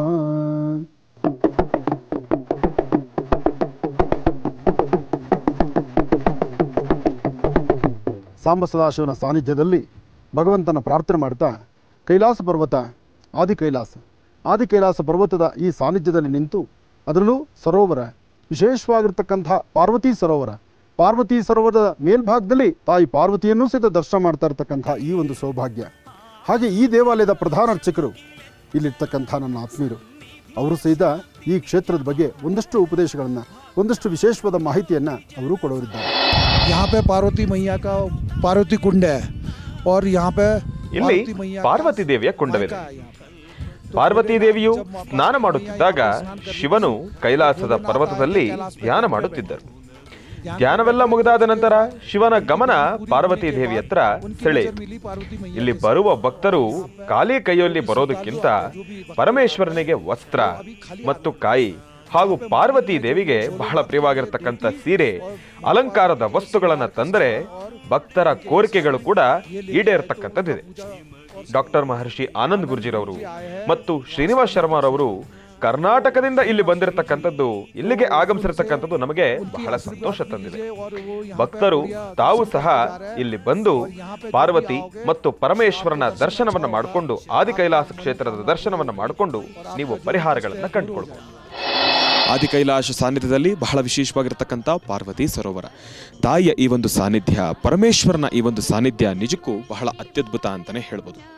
ಸಾಂಬ ಸದಾಶಿವನ ಸಾನ್ನಿಧ್ಯದಲ್ಲಿ ಭಗವಂತನ ಪ್ರಾರ್ಥನೆ ಮಾಡ್ತಾ ಕೈಲಾಸ ಪರ್ವತ ಆದಿ ಕೈಲಾಸ ಆದಿ ಕೈಲಾಸ ಪರ್ವತದ ಈ ಸಾನ್ನಿಧ್ಯದಲ್ಲಿ ನಿಂತು ಅದರಲ್ಲೂ ಸರೋವರ ವಿಶೇಷವಾಗಿರ್ತಕ್ಕಂಥ ಪಾರ್ವತಿ ಸರೋವರ ಪಾರ್ವತಿ ಸರೋವರದ ಮೇಲ್ಭಾಗದಲ್ಲಿ ತಾಯಿ ಪಾರ್ವತಿಯನ್ನೂ ಸಹಿತ ದರ್ಶನ ಮಾಡ್ತಾ ಇರ್ತಕ್ಕಂಥ ಈ ಒಂದು ಸೌಭಾಗ್ಯ ಹಾಗೆ ಈ ದೇವಾಲಯದ ಪ್ರಧಾನ ಅರ್ಚಕರು ಇಲ್ಲಿರ್ತಕ್ಕಂಥ ನನ್ನ ಆತ್ಮೀಯರು ಅವರು ಸಹಿತ ಈ ಕ್ಷೇತ್ರದ ಬಗ್ಗೆ ಒಂದಷ್ಟು ಉಪದೇಶಗಳನ್ನು ಒಂದಷ್ಟು ವಿಶೇಷವಾದ ಮಾಹಿತಿಯನ್ನು ಅವರು ಕೊಡೋರಿದ್ದಾರೆ यहाँ पे पार्वती मैया का पार्वती कुंड है और यहाँ पे ಇಲ್ಲಿ पार्वती मैया का ಪಾರ್ವತಿ ದೇವಿಯ ಕುಂಡವಿದೆ का है यहाँ पे। ಪಾರ್ವತಿ ದೇವಿಯು ಸ್ನಾನ ಮಾಡುತ್ತಿದ್ದಾಗ ಶಿವನು ಕೈಲಾಸದ ಪರ್ವತದಲ್ಲಿ ಧ್ಯಾನ ಮಾಡುತ್ತಿದ್ದರು ಧ್ಯಾನವೆಲ್ಲ ಮುಗಿದಾದ ನಂತರ ಶಿವನ ಗಮನ ಪಾರ್ವತಿ ದೇವಿ ಹತ್ರ ಸೆಳೆಯಿತು मिली पार्वती मैया ಇಲ್ಲಿ ಬರುವ ಭಕ್ತರು ಖಾಲಿ ಕೈಯಲ್ಲಿ ಬರೋದಕ್ಕಿಂತ ಪರಮೇಶ್ವರನಿಗೆ ವಸ್ತ್ರ ಮತ್ತು ಕಾಯಿ ಹಾಗೂ ಪಾರ್ವತಿ ದೇವಿಗೆ ಬಹಳ ಪ್ರಿಯವಾಗಿರತಕ್ಕಂಥ ಸೀರೆ ಅಲಂಕಾರದ ವಸ್ತುಗಳನ್ನ ತಂದರೆ ಭಕ್ತರ ಕೋರಿಕೆಗಳು ಕೂಡ ಈಡೇರತಕ್ಕಂಥದ್ದಿದೆ ಡಾಕ್ಟರ್ ಮಹರ್ಷಿ ಆನಂದ್ ಗುರ್ಜಿರವರು ಮತ್ತು ಶ್ರೀನಿವಾಸ್ ಶರ್ಮಾರವರು ಕರ್ನಾಟಕದಿಂದ ಇಲ್ಲಿ ಬಂದಿರತಕ್ಕಂಥದ್ದು ಇಲ್ಲಿಗೆ ಆಗಮಿಸಿರತಕ್ಕಂಥದ್ದು ನಮಗೆ ಬಹಳ ಸಂತೋಷ ತಂದಿದೆ ಭಕ್ತರು ತಾವು ಸಹ ಇಲ್ಲಿ ಬಂದು ಪಾರ್ವತಿ ಮತ್ತು ಪರಮೇಶ್ವರನ ದರ್ಶನವನ್ನ ಮಾಡಿಕೊಂಡು ಆದಿ ಕೈಲಾಸ ಕ್ಷೇತ್ರದ ದರ್ಶನವನ್ನ ಮಾಡಿಕೊಂಡು ನೀವು ಪರಿಹಾರಗಳನ್ನ ಕಂಡುಕೊಳ್ಬಹುದು ಆದಿಕೈಲಾಶ ಸಾನ್ನಿಧ್ಯದಲ್ಲಿ ಬಹಳ ವಿಶೇಷವಾಗಿರ್ತಕ್ಕಂಥ ಪಾರ್ವತಿ ಸರೋವರ ತಾಯಿಯ ಈ ಒಂದು ಸಾನ್ನಿಧ್ಯ ಪರಮೇಶ್ವರನ ಈ ಒಂದು ಸಾನ್ನಿಧ್ಯ ನಿಜಕ್ಕೂ ಬಹಳ ಅತ್ಯದ್ಭುತ ಅಂತಲೇ ಹೇಳ್ಬೋದು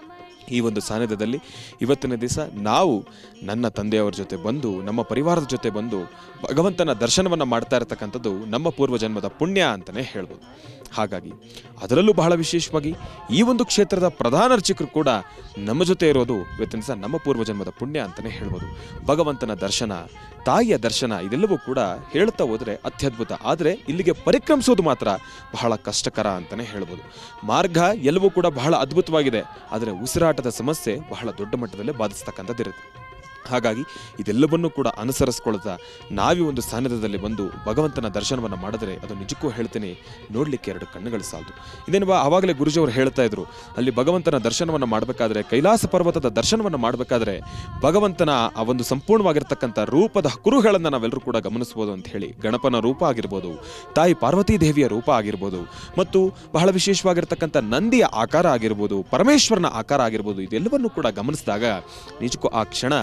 ಈ ಒಂದು ಸಾನ್ನಿಧ್ಯದಲ್ಲಿ ಇವತ್ತಿನ ದಿವಸ ನಾವು ನನ್ನ ತಂದೆಯವರ ಜೊತೆ ಬಂದು ನಮ್ಮ ಪರಿವಾರದ ಜೊತೆ ಬಂದು ಭಗವಂತನ ದರ್ಶನವನ್ನು ಮಾಡ್ತಾ ಇರತಕ್ಕಂಥದ್ದು ನಮ್ಮ ಪೂರ್ವಜನ್ಮದ ಪುಣ್ಯ ಅಂತಲೇ ಹೇಳ್ಬೋದು ಹಾಗಾಗಿ ಅದರಲ್ಲೂ ಬಹಳ ವಿಶೇಷವಾಗಿ ಈ ಒಂದು ಕ್ಷೇತ್ರದ ಪ್ರಧಾನ ಅರ್ಚಕರು ಕೂಡ ನಮ್ಮ ಜೊತೆ ಇರೋದು ಇವತ್ತಿನ ದಿವಸ ನಮ್ಮ ಪೂರ್ವಜನ್ಮದ ಪುಣ್ಯ ಅಂತಲೇ ಹೇಳ್ಬೋದು ಭಗವಂತನ ದರ್ಶನ ತಾಯಿಯ ದರ್ಶನ ಇದೆಲ್ಲವೂ ಕೂಡ ಹೇಳ್ತಾ ಹೋದರೆ ಅತ್ಯದ್ಭುತ ಆದರೆ ಇಲ್ಲಿಗೆ ಪರಿಕ್ರಮಿಸೋದು ಮಾತ್ರ ಬಹಳ ಕಷ್ಟಕರ ಅಂತಲೇ ಹೇಳ್ಬೋದು ಮಾರ್ಗ ಎಲ್ಲವೂ ಕೂಡ ಬಹಳ ಅದ್ಭುತವಾಗಿದೆ ಆದರೆ ಉಸಿರಾಟದ ಸಮಸ್ಯೆ ಬಹಳ ದೊಡ್ಡ ಮಟ್ಟದಲ್ಲೇ ಬಾಧಿಸ್ತಕ್ಕಂಥದ್ದಿರುತ್ತೆ ಹಾಗಾಗಿ ಇದೆಲ್ಲವನ್ನೂ ಕೂಡ ಅನುಸರಿಸ್ಕೊಳ್ತಾ ನಾವೇ ಒಂದು ಸಾನ್ನಿಧ್ಯದಲ್ಲಿ ಬಂದು ಭಗವಂತನ ದರ್ಶನವನ್ನು ಮಾಡಿದರೆ ಅದು ನಿಜಕ್ಕೂ ಹೇಳ್ತೀನಿ ನೋಡಲಿಕ್ಕೆ ಎರಡು ಕಣ್ಣುಗಳು ಸಾಲದು ಇದೇನು ಬಾ ಆವಾಗಲೇ ಗುರುಜಿಯವರು ಹೇಳ್ತಾ ಇದ್ರು ಅಲ್ಲಿ ಭಗವಂತನ ದರ್ಶನವನ್ನು ಮಾಡಬೇಕಾದ್ರೆ ಕೈಲಾಸ ಪರ್ವತದ ದರ್ಶನವನ್ನು ಮಾಡಬೇಕಾದ್ರೆ ಭಗವಂತನ ಆ ಒಂದು ಸಂಪೂರ್ಣವಾಗಿರ್ತಕ್ಕಂಥ ರೂಪದ ಕುರುಗಳನ್ನು ನಾವೆಲ್ಲರೂ ಕೂಡ ಗಮನಿಸ್ಬೋದು ಅಂತ ಹೇಳಿ ಗಣಪನ ರೂಪ ಆಗಿರ್ಬೋದು ತಾಯಿ ಪಾರ್ವತಿ ದೇವಿಯ ರೂಪ ಆಗಿರ್ಬೋದು ಮತ್ತು ಬಹಳ ವಿಶೇಷವಾಗಿರ್ತಕ್ಕಂಥ ನಂದಿಯ ಆಕಾರ ಆಗಿರ್ಬೋದು ಪರಮೇಶ್ವರನ ಆಕಾರ ಆಗಿರ್ಬೋದು ಇದೆಲ್ಲವನ್ನು ಕೂಡ ಗಮನಿಸಿದಾಗ ನಿಜಕ್ಕೂ ಆ ಕ್ಷಣ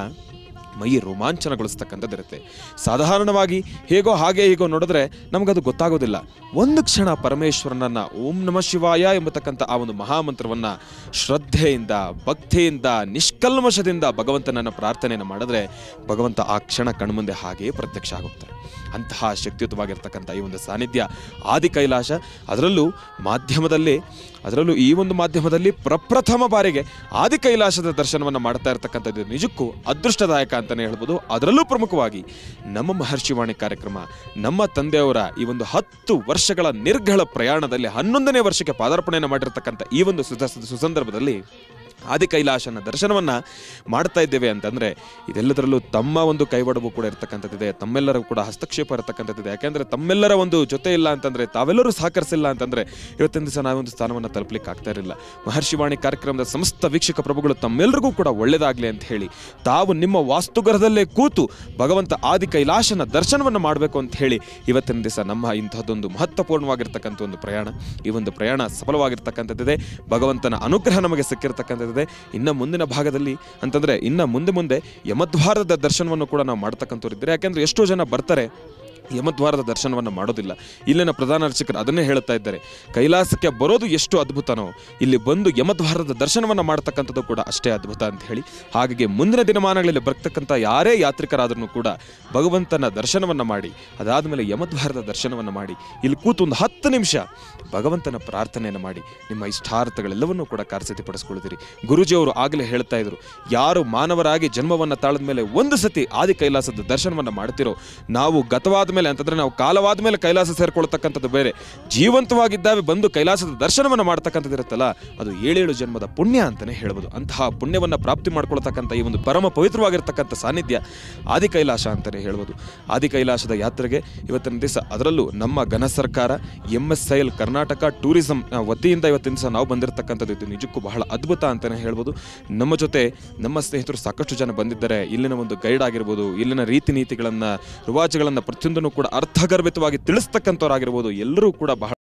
ಮೈ ರೋಮಾಂಚನಗೊಳಿಸ್ತಕ್ಕಂಥದ್ದಿರುತ್ತೆ ಸಾಧಾರಣವಾಗಿ ಹೇಗೋ ಹಾಗೆ ಹೀಗೋ ನೋಡಿದ್ರೆ ನಮಗದು ಗೊತ್ತಾಗೋದಿಲ್ಲ ಒಂದು ಕ್ಷಣ ಪರಮೇಶ್ವರನನ್ನ ಓಂ ನಮ ಶಿವಾಯ ಎಂಬತಕ್ಕಂಥ ಆ ಒಂದು ಮಹಾಮಂತ್ರವನ್ನ ಶ್ರದ್ಧೆಯಿಂದ ಭಕ್ತಿಯಿಂದ ನಿಷ್ಕಲ್ಮಶದಿಂದ ಭಗವಂತನನ್ನ ಪ್ರಾರ್ಥನೆಯನ್ನು ಮಾಡಿದ್ರೆ ಭಗವಂತ ಆ ಕ್ಷಣ ಕಣ್ಮುಂದೆ ಹಾಗೆಯೇ ಪ್ರತ್ಯಕ್ಷ ಆಗುತ್ತೆ ಅಂತಹ ಶಕ್ತಿಯುತವಾಗಿರ್ತಕ್ಕಂಥ ಈ ಒಂದು ಸಾನ್ನಿಧ್ಯ ಆದಿ ಕೈಲಾಸ ಅದರಲ್ಲೂ ಮಾಧ್ಯಮದಲ್ಲಿ ಅದರಲ್ಲೂ ಈ ಒಂದು ಮಾಧ್ಯಮದಲ್ಲಿ ಪ್ರಪ್ರಥಮ ಬಾರಿಗೆ ಆದಿ ಕೈಲಾಸದ ದರ್ಶನವನ್ನು ಮಾಡ್ತಾ ಇರತಕ್ಕಂಥದ್ದು ನಿಜಕ್ಕೂ ಅದೃಷ್ಟದಾಯಕ ಅಂತಲೇ ಹೇಳ್ಬೋದು ಅದರಲ್ಲೂ ಪ್ರಮುಖವಾಗಿ ನಮ್ಮ ಮಹರ್ಷಿವಾಣಿ ಕಾರ್ಯಕ್ರಮ ನಮ್ಮ ತಂದೆಯವರ ಈ ಒಂದು ಹತ್ತು ವರ್ಷಗಳ ನಿರ್ಗಳ ಪ್ರಯಾಣದಲ್ಲಿ ಹನ್ನೊಂದನೇ ವರ್ಷಕ್ಕೆ ಪಾದಾರ್ಪಣೆಯನ್ನು ಮಾಡಿರ್ತಕ್ಕಂಥ ಈ ಒಂದು ಸುದ ಸುಸಂದರ್ಭದಲ್ಲಿ ಆದಿ ಕೈಲಾಸನ ದರ್ಶನವನ್ನ ಮಾಡ್ತಾ ಇದ್ದೇವೆ ಅಂತಂದ್ರೆ ಇದೆಲ್ಲದರಲ್ಲೂ ತಮ್ಮ ಒಂದು ಕೈವಡವು ಕೂಡ ಇರತಕ್ಕಂಥದ್ದಿದೆ ತಮ್ಮೆಲ್ಲರ ಕೂಡ ಹಸ್ತಕ್ಷೇಪ ಇರತಕ್ಕಂಥದ್ದಿದೆ ಯಾಕೆಂದ್ರೆ ತಮ್ಮೆಲ್ಲರ ಒಂದು ಜೊತೆ ಇಲ್ಲ ಅಂತಂದ್ರೆ ತಾವೆಲ್ಲರೂ ಸಹಕರಿಸಿಲ್ಲ ಅಂತಂದ್ರೆ ಇವತ್ತಿನ ದಿವಸ ನಾವೊಂದು ಸ್ಥಾನವನ್ನು ತಲುಪಲಿಕ್ಕೆ ಆಗ್ತಾ ಇರಲಿಲ್ಲ ಮಹರ್ಷಿವಾಣಿ ಕಾರ್ಯಕ್ರಮದ ಸಮಸ್ತ ವೀಕ್ಷಕ ಪ್ರಭುಗಳು ತಮ್ಮೆಲ್ಲರಿಗೂ ಕೂಡ ಒಳ್ಳೇದಾಗ್ಲಿ ಅಂತ ಹೇಳಿ ತಾವು ನಿಮ್ಮ ವಾಸ್ತುಗೃಹದಲ್ಲೇ ಕೂತು ಭಗವಂತ ಆದಿ ಕೈಲಾಸನ ದರ್ಶನವನ್ನು ಮಾಡಬೇಕು ಅಂತ ಹೇಳಿ ಇವತ್ತಿನ ದಿವಸ ನಮ್ಮ ಇಂತಹದ್ದೊಂದು ಮಹತ್ವಪೂರ್ಣವಾಗಿರ್ತಕ್ಕಂಥ ಒಂದು ಪ್ರಯಾಣ ಈ ಒಂದು ಪ್ರಯಾಣ ಸಫಲವಾಗಿರ್ತಕ್ಕಂಥದ್ದಿದೆ ಭಗವಂತನ ಅನುಗ್ರಹ ನಮಗೆ ಸಿಕ್ಕಿರ್ತಕ್ಕಂಥದ್ದಿದೆ ಇನ್ನ ಮುಂದಿನ ಭಾಗದಲ್ಲಿ ಅಂತಂದ್ರೆ ಇನ್ನ ಮುಂದೆ ಮುಂದೆ ಯಮದ್ವಾರದ ದರ್ಶನವನ್ನು ಕೂಡ ನಾವು ಮಾಡ್ತಕ್ಕಂಥವ್ರು ಇದ್ದಾರೆ ಯಾಕೆಂದ್ರೆ ಎಷ್ಟೋ ಜನ ಬರ್ತಾರೆ ಯಮದ್ವಾರದ ದರ್ಶನವನ್ನು ಮಾಡೋದಿಲ್ಲ ಇಲ್ಲಿನ ಪ್ರಧಾನ ಅರ್ಚಕರು ಅದನ್ನೇ ಹೇಳುತ್ತಾ ಇದ್ದಾರೆ ಕೈಲಾಸಕ್ಕೆ ಬರೋದು ಎಷ್ಟು ಅದ್ಭುತನೋ ಇಲ್ಲಿ ಬಂದು ಯಮದ್ವಾರದ ದರ್ಶನವನ್ನು ಮಾಡ್ತಕ್ಕಂಥದ್ದು ಕೂಡ ಅಷ್ಟೇ ಅದ್ಭುತ ಅಂತ ಹೇಳಿ ಹಾಗಾಗಿ ಮುಂದಿನ ದಿನಮಾನಗಳಲ್ಲಿ ಬರ್ತಕ್ಕಂಥ ಯಾರೇ ಯಾತ್ರಿಕರಾದ್ರೂ ಕೂಡ ಭಗವಂತನ ದರ್ಶನವನ್ನು ಮಾಡಿ ಅದಾದಮೇಲೆ ಯಮದ್ವಾರದ ದರ್ಶನವನ್ನು ಮಾಡಿ ಇಲ್ಲಿ ಕೂತು ಒಂದು ಹತ್ತು ನಿಮಿಷ ಭಗವಂತನ ಪ್ರಾರ್ಥನೆಯನ್ನು ಮಾಡಿ ನಿಮ್ಮ ಇಷ್ಟಾರ್ಥಗಳೆಲ್ಲವನ್ನೂ ಕೂಡ ಕಾರ್ಯಸಿದ್ಧಪಡಿಸ್ಕೊಳ್ತೀರಿ ಗುರುಜಿಯವರು ಆಗಲೇ ಹೇಳ್ತಾ ಇದ್ರು ಯಾರು ಮಾನವರಾಗಿ ಜನ್ಮವನ್ನು ತಾಳದ ಮೇಲೆ ಒಂದು ಸತಿ ಆದಿ ಕೈಲಾಸದ ದರ್ಶನವನ್ನು ಮಾಡ್ತಿರೋ ನಾವು ಗತವಾದ ಮೇಲೆ ಅಂತಂದ್ರೆ ನಾವು ಕಾಲವಾದ ಮೇಲೆ ಕೈಲಾಸ ಸೇರ್ಕೊಳ್ತಕ್ಕಂಥದ್ದು ಬೇರೆ ಜೀವಂತವಾಗಿದ್ದಾವೆ ಬಂದು ಕೈಲಾಸದ ದರ್ಶನವನ್ನು ಮಾಡ್ತಕ್ಕಂಥದ್ದು ಇರುತ್ತಲ್ಲ ಅದು ಏಳೇಳು ಜನ್ಮದ ಪುಣ್ಯ ಅಂತಾನೆ ಹೇಳ್ಬೋದು ಅಂತಹ ಪುಣ್ಯವನ್ನು ಪ್ರಾಪ್ತಿ ಮಾಡ್ಕೊಳ್ತಕ್ಕಂಥ ಈ ಒಂದು ಪರಮ ಪವಿತ್ರವಾಗಿರ್ತಕ್ಕಂಥ ಸಾನ್ನಿಧ್ಯ ಆದಿ ಕೈಲಾಸ ಅಂತಾನೆ ಹೇಳ್ಬೋದು ಆದಿ ಕೈಲಾಸದ ಯಾತ್ರೆಗೆ ಇವತ್ತಿನ ದಿವಸ ಅದರಲ್ಲೂ ನಮ್ಮ ಘನ ಸರ್ಕಾರ M S I L Karnataka tourism ವತಿಯಿಂದ ಇವತ್ತಿನ ದಿವಸ ನಾವು ಬಂದಿರತಕ್ಕಂಥದ್ದು ಇದು ನಿಜಕ್ಕೂ ಬಹಳ ಅದ್ಭುತ ಅಂತಾನೆ ಹೇಳ್ಬೋದು ನಮ್ಮ ಜೊತೆ ನಮ್ಮ ಸ್ನೇಹಿತರು ಸಾಕಷ್ಟು ಜನ ಬಂದಿದ್ದಾರೆ ಇಲ್ಲಿನ ಒಂದು ಗೈಡ್ ಆಗಿರ್ಬೋದು ಇಲ್ಲಿನ ರೀತಿ ನೀತಿಗಳನ್ನ ರಿವಾಜುಗಳನ್ನ ಪ್ರತಿಯೊಂದನ್ನು ಕೂಡ ಅರ್ಥಗರ್ಭಿತವಾಗಿ ತಿಳಿಸ್ತಕ್ಕಂಥವ್ರಾಗಿರ್ಬೋದು ಎಲ್ಲರೂ ಕೂಡ ಬಹಳ